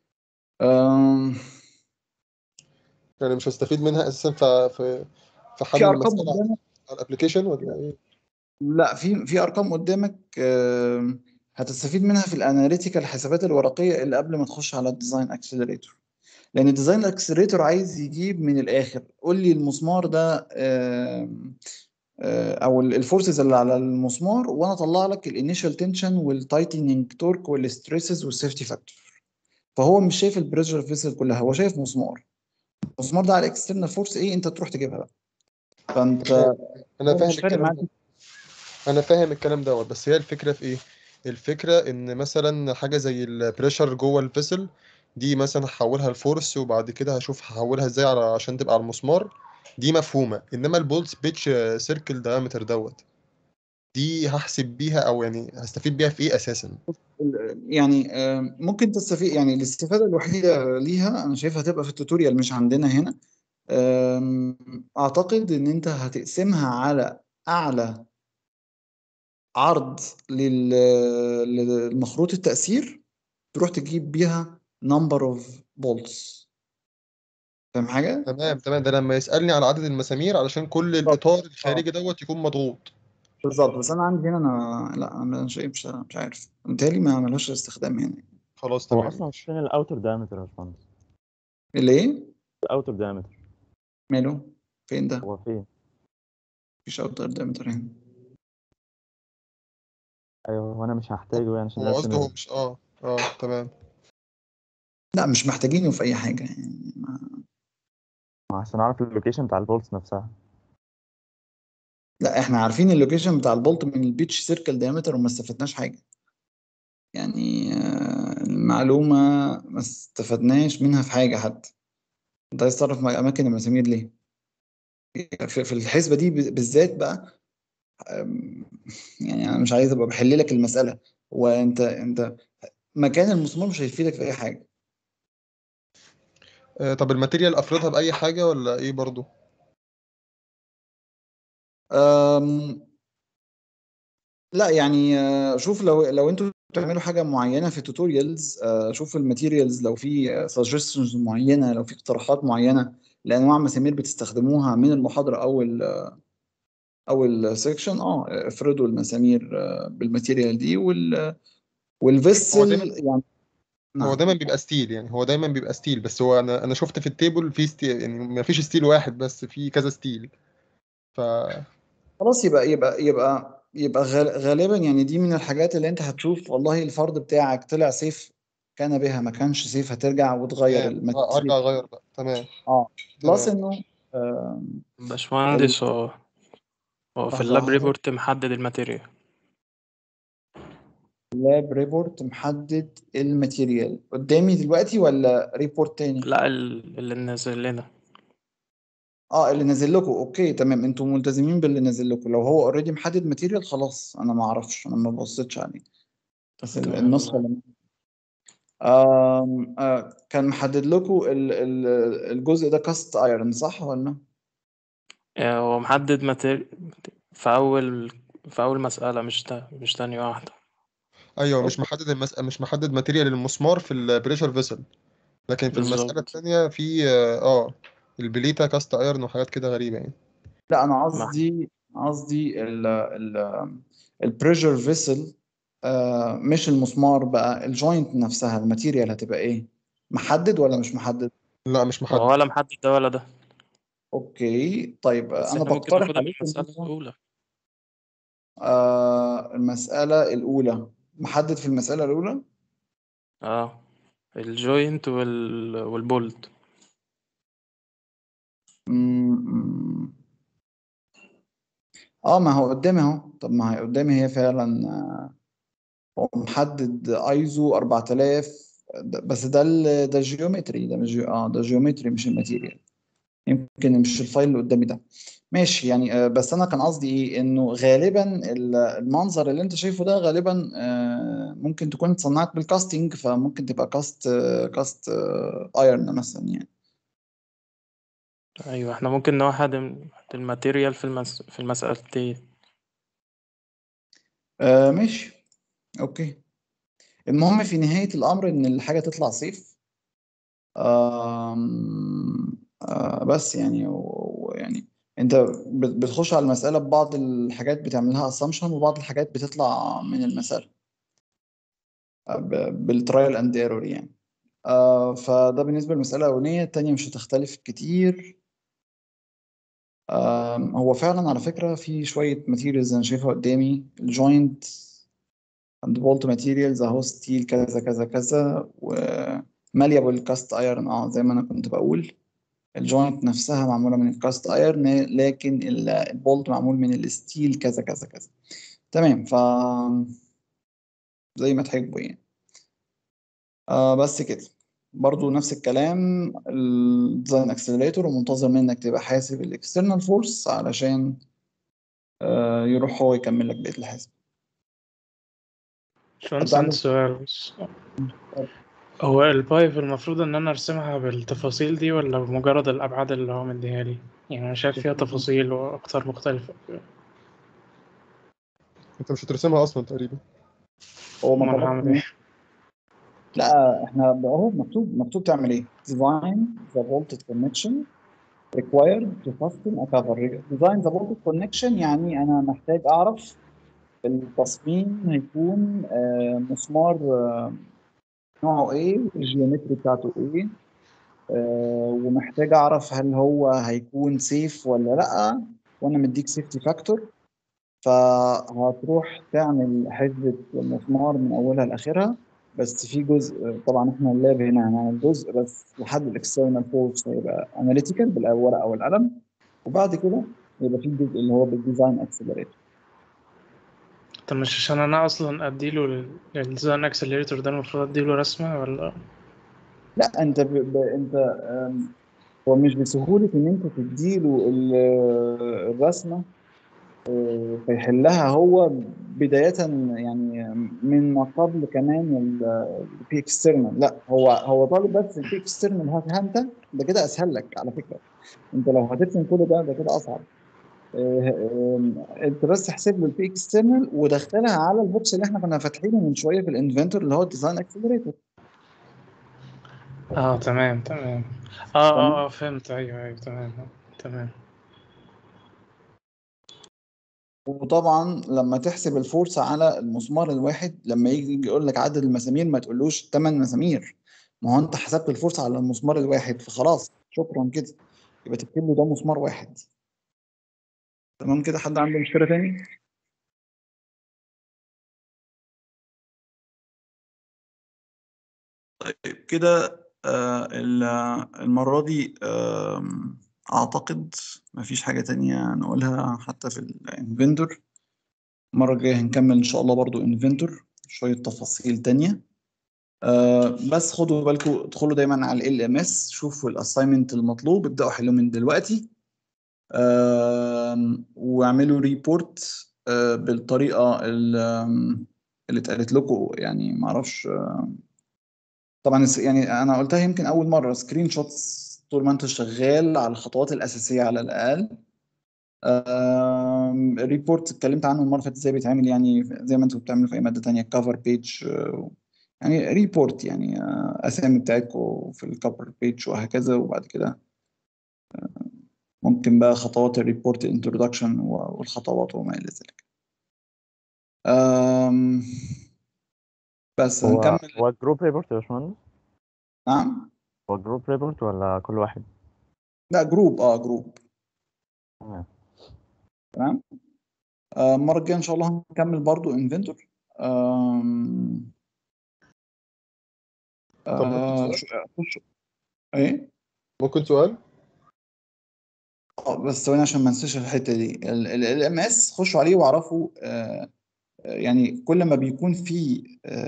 يعني مش هستفيد منها أساسا في في في حل في ارقام المسألة قدامك على الأبلكيشن ولا إيه؟ لا في في ارقام قدامك آه، هتستفيد منها في الاناليتيكال الحسابات الورقيه اللي قبل ما تخش على الديزاين اكسلريتور لان الديزاين اكسلريتور عايز يجيب من الاخر قول لي المسمار ده آه، آه، او الفورسز اللي على المسمار وانا اطلع لك الانيشال تنشن والتايتنينج تورك والستريسز والسيفتي فاكتور فهو مش شايف البريشر فيسل كلها هو شايف مسمار المسمار ده على الاكسترنال فورس ايه انت تروح تجيبها بقى فانت أنا هو فاهم مش فارق الكلام معاك ده انا فاهم الكلام دوت بس هي الفكره في ايه الفكره ان مثلا حاجه زي البريشر جوه الفيسل دي مثلا هحولها لفورس وبعد كده هشوف هحولها ازاي على عشان تبقى على المسمار دي مفهومه انما البولتس بيتش سيركل دايمتر دوت دي هحسب بيها او يعني هستفيد بيها في ايه اساسا يعني آه، ممكن تستفيد يعني الاستفادة الوحيدة ليها أنا شايفها هتبقى في التوتوريال مش عندنا هنا آم، أعتقد إن أنت هتقسمها على أعلى عرض لل- للمخروط التأثير تروح تجيب بيها number of bolts فاهم حاجة؟ تمام تمام ده لما يسالني على عدد المسامير علشان كل الاطار الخارجي دوت يكون مضغوط بالظبط بس أنا عندي هنا أنا لا أنا مش مش مش عارف متهيألي ما ملهاش استخدام هنا خلاص هو تمام اصلا فين الاوتر دايمتر يا باشمهندس اللي إيه؟ الاوتر دايمتر ماله؟ فين ده؟ هو فين مفيش أوتر diameter هنا ايوه هو انا مش هحتاجه يعني عشان هو قصده هو ارسم مش اه اه تمام لا مش محتاجينه في أي حاجة يعني ما- عشان اعرف اللوكيشن بتاع البولتس نفسها لا احنا عارفين اللوكيشن بتاع البولت من البيتش سيركل دايمتر وما استفدناش حاجة يعني آه، المعلومة ما استفدناش منها في حاجة حتى انت عايز تعرف م- أماكن المسامير ليه؟ في في الحسبة دي ب- بالذات بقى آم، يعني أنا مش عايز أبقى بحل لك المسألة وأنت أنت مكان المسمار مش هيفيدك في أي حاجة آه، طب الماتيريال افرضها باي حاجه ولا ايه برضو أم، لا يعني آه، شوف لو لو انتوا بتعملوا حاجه معينه في التوتوريالز شوف الماتيريالز لو في سجستشنز معينه لو في اقتراحات معينه لانواع مسامير بتستخدموها من المحاضره او ال او السكشن اه افرضوا المسامير آه، بالماتيريال دي وال هو والفيسل دايما يعني هو نعم دايما بيبقى ستيل يعني هو دايما بيبقى ستيل بس هو انا انا شفت في التيبل في ستيل يعني ما فيش ستيل واحد بس في كذا ستيل ف خلاص يبقى يبقى يبقى يبقى غال- غالبا يعني دي من الحاجات اللي انت هتشوف والله الفرض بتاعك طلع سيف كان بها ما كانش سيف هترجع وتغير تمام آه، الماتيريال ارجع اغير بقى تمام اه بلس تمام انه آم، باشمهندس هو هو في لحظة اللاب واحدة ريبورت محدد الماتيريال لاب ريبورت محدد الماتيريال قدامي دلوقتي ولا ريبورت تاني لا ال- اللي نازل لنا اه اللي نازل لكم اوكي تمام انتوا ملتزمين باللي نازل لكم لو هو اوريدي محدد ماتيريال خلاص انا ما اعرفش انا ما بصيتش عليه بس ال- تمام النسخة اللي آم، آه، كان محدد لكم ال- ال- الجزء ده كاست ايرون صح ولا آه، هو محدد ماتيريال في أول في أول مسألة مش تا... مش تاني واحدة ايوه مش محدد المس... مش محدد ماتيريال المسمار في البريشر فيسل لكن في المسألة بالظبط التانية في اه آه، البليتا كاست ايرون وحاجات كده غريبة يعني لا انا مع- قصدي قصدي ال ال البريشر فيسل مش المسمار بقى الجوينت نفسها الماتيريال هتبقى ايه محدد ولا مش محدد لا مش هو محدد ولا محدد ده ولا ده اوكي طيب بس انا احنا ممكن بقترح ناخدها عليكم بالمسألة مثلا الأولى آه المسألة الأولى محدد في المسألة الأولى اه الجوينت وال... والبولت مم. اه ما هو قدامي اهو طب ما هي قدامي هي فعلا آه، هو محدد ايزو 4000 ده- بس ده ال- ده الجيومتري ده مش جيو- اه ده جيومتري مش الماتيريال يمكن مش الفايل اللي قدامي ده ماشي يعني آه، بس انا كان قصدي ايه انه غالبا ال- المنظر اللي انت شايفه ده غالبا آه، ممكن تكون اتصنعت بالكاستنج فممكن تبقى كاست آه، كاست آه، ايرن مثلا يعني أيوة احنا ممكن نوحد الم- الماتيريال في المس... في المسألتين آه، ماشي اوكي المهم في نهاية الامر ان الحاجة تطلع سيف آم، آه، بس يعني و- ويعني انت بت- بتخش على المسألة ببعض الحاجات بتعملها assumption وبعض الحاجات بتطلع من المسألة آه، ب- بالترايل اند ايرور يعني آه، فده بالنسبة للمسألة الأولانية التانية مش هتختلف كتير آم، هو فعلا على فكرة في شوية ماتيريالز أنا شايفها قدامي الجوينت عند بولت ماتيريالز أهو ستيل كذا كذا كذا وماليابل كاست ايرون اه زي ما أنا كنت بقول الجوينت نفسها معمولة من الكاست ايرون لكن ال- البولت معمول من الستيل كذا كذا كذا تمام ف زي ما تحبوا يعني آه بس كده برضو نفس الكلام الديزاين اكسلريتور ومنتظر منك تبقى حاسب الاكسترنال فورس علشان آه يروح هو يكمل لك بقية الحاسب باشمهندس حد عندي عنده سؤال بس هو البايب المفروض إن أنا أرسمها بالتفاصيل دي ولا بمجرد الأبعاد اللي هو مديها لي؟ يعني أنا شايف فيها تفاصيل وأقطار مختلفة انت مش هترسمها اصلا تقريبا هو ما أمال طلبش هعمل منك إيه؟ لا احنا اهو مكتوب مكتوب تعمل ايه design the voltage connection required to fasten a cover design the voltage connection يعني انا محتاج اعرف التصميم هيكون آه، مسمار آه، نوعه ايه الجيومتري بتاعته ايه آه، ومحتاج اعرف هل هو هيكون سيف ولا لا وانا مديك سيفتي فاكتور فهتروح تعمل حسبة مسمار من اولها لاخرها بس في جزء طبعا احنا اللاب هنا هنعمل جزء بس لحد الاكسترنال فورس هيبقى اناليتيكال بالورقه والقلم وبعد كده يبقى في الجزء اللي هو بالديزاين اكسلريتور طب مش عشان أنا أصلا أديله الديزاين أكسلريتور ده المفروض أديله رسمة ولا لا انت ب... ب... انت آم، هو مش بسهولة إن أنت تديله ال- الرسمة آه، فيحلها هو بداية يعني من ما قبل كمان البي اكسترنال لا هو هو طالب بس البي اكسترنال هاتها أنت ده كده أسهل لك على فكرة أنت لو هترسم كل ده ده كده أصعب آه، آه، أنت بس احسب له البي اكسترنال ودخلها على البوكس اللي احنا كنا فاتحينه من شوية في الانفنتور اللي هو الديزاين اكسلريتور اه تمام تمام اه تمام اه اه فهمت ايوه ايوه تمام تمام وطبعا لما تحسب الفورس على المسمار الواحد لما يجي يجي يقول لك عدد المسامير ما تقولوش 8 مسامير ما هو انت حسبت الفورس على المسمار الواحد فخلاص شكرا كده يبقى تكتب له ده مسمار واحد تمام كده حد عنده مشكلة تاني؟ طيب كده آه، ال- المرة دي آم، أعتقد مفيش حاجة تانية نقولها حتى في الانفنتور المرة الجاية هنكمل إن شاء الله برضو انفنتور شوية تفاصيل تانية آه بس خدوا بالكم ادخلوا دايما على ال ام اس شوفوا الاساينمنت المطلوب ابداوا حلوه من دلوقتي آه واعملوا ريبورت آه بالطريقه ال- اللي اتقالت لكم يعني معرفش آه طبعا الس- يعني انا قلتها يمكن اول مره سكرين شوتس طول ما انت شغال على الخطوات الاساسيه على الاقل آم، الريبورت اتكلمت عنه المره اللي فاتت ازاي بيتعمل يعني زي ما انتوا بتعملوا في اي ماده تانية كفر بيج يعني ريبورت يعني آه، اسامي بتاعتكم في الكفر بيج وهكذا وبعد كده آه، ممكن بقى خطوات الريبورت انترودكشن والخطوات وما الى ذلك آم، بس هو هنكمل هو جروب ريبورت يا باشمهندس نعم هو جروب ريبورت ولا كل واحد لا جروب اه جروب تمام تمام آه، المره الجايه ان شاء الله هنكمل برضو انفنتور آم، طب ممكن آه، سؤال شو- خش ايه ممكن سؤال اه بس ثواني عشان ما انساش الحته دي ال ام اس خشوا عليه واعرفوا آه، آه، يعني كل ما بيكون في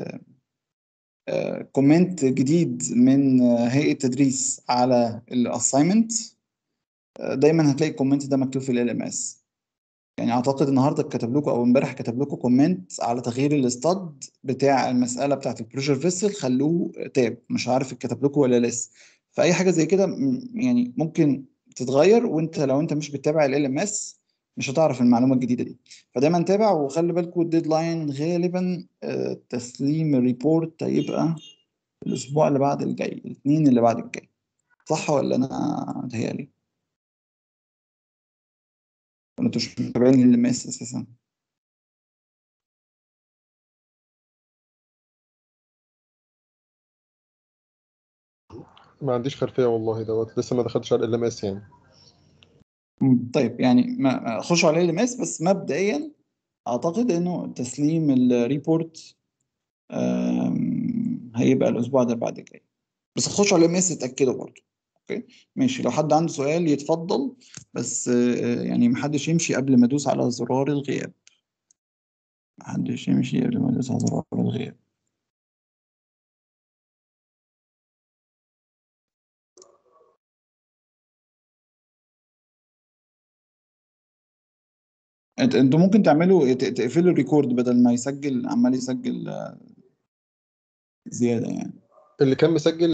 كومنت جديد من آه، هيئه تدريس على الاساينمنت دايما هتلاقي الكومنت ده مكتوب في ال ام اس يعني اعتقد النهارده كتب لكم او امبارح كتب لكم كومنت على تغيير الاستاد بتاع المساله بتاعت البريشر فيسل خلوه تاب مش عارف اتكتب لكم ولا لسه فاي حاجه زي كده م- يعني ممكن تتغير وانت لو انت مش بتتابع ال ام اس مش هتعرف المعلومه الجديده دي فدايما تابع وخلي بالكم الديدلاين غالبا آه، تسليم الريبورت هيبقى الاسبوع اللي بعد الجاي الاثنين اللي بعد الجاي صح ولا انا متهيألي ولا انتوا مش متابعين ال ام اس اساسا ما عنديش خلفيه والله دوت لسه ما دخلتش على ال ام اس يعني مم. طيب يعني ما ما- خشوا على ال اس بس مبدئيا اعتقد انه تسليم الريبورت آم، هيبقى الاسبوع ده بعد الجاي بس خشوا على ال اس اتاكدوا برضه اوكي ماشي لو حد عنده سؤال يتفضل بس آه، يعني محدش يمشي قبل ما ادوس على زرار الغياب محدش يمشي قبل ما ادوس على زرار الغياب انت- انتوا ممكن تعملوا ت- تقفلوا الريكورد بدل ما يسجل عمال يسجل آه، زيادة يعني اللي كان مسجل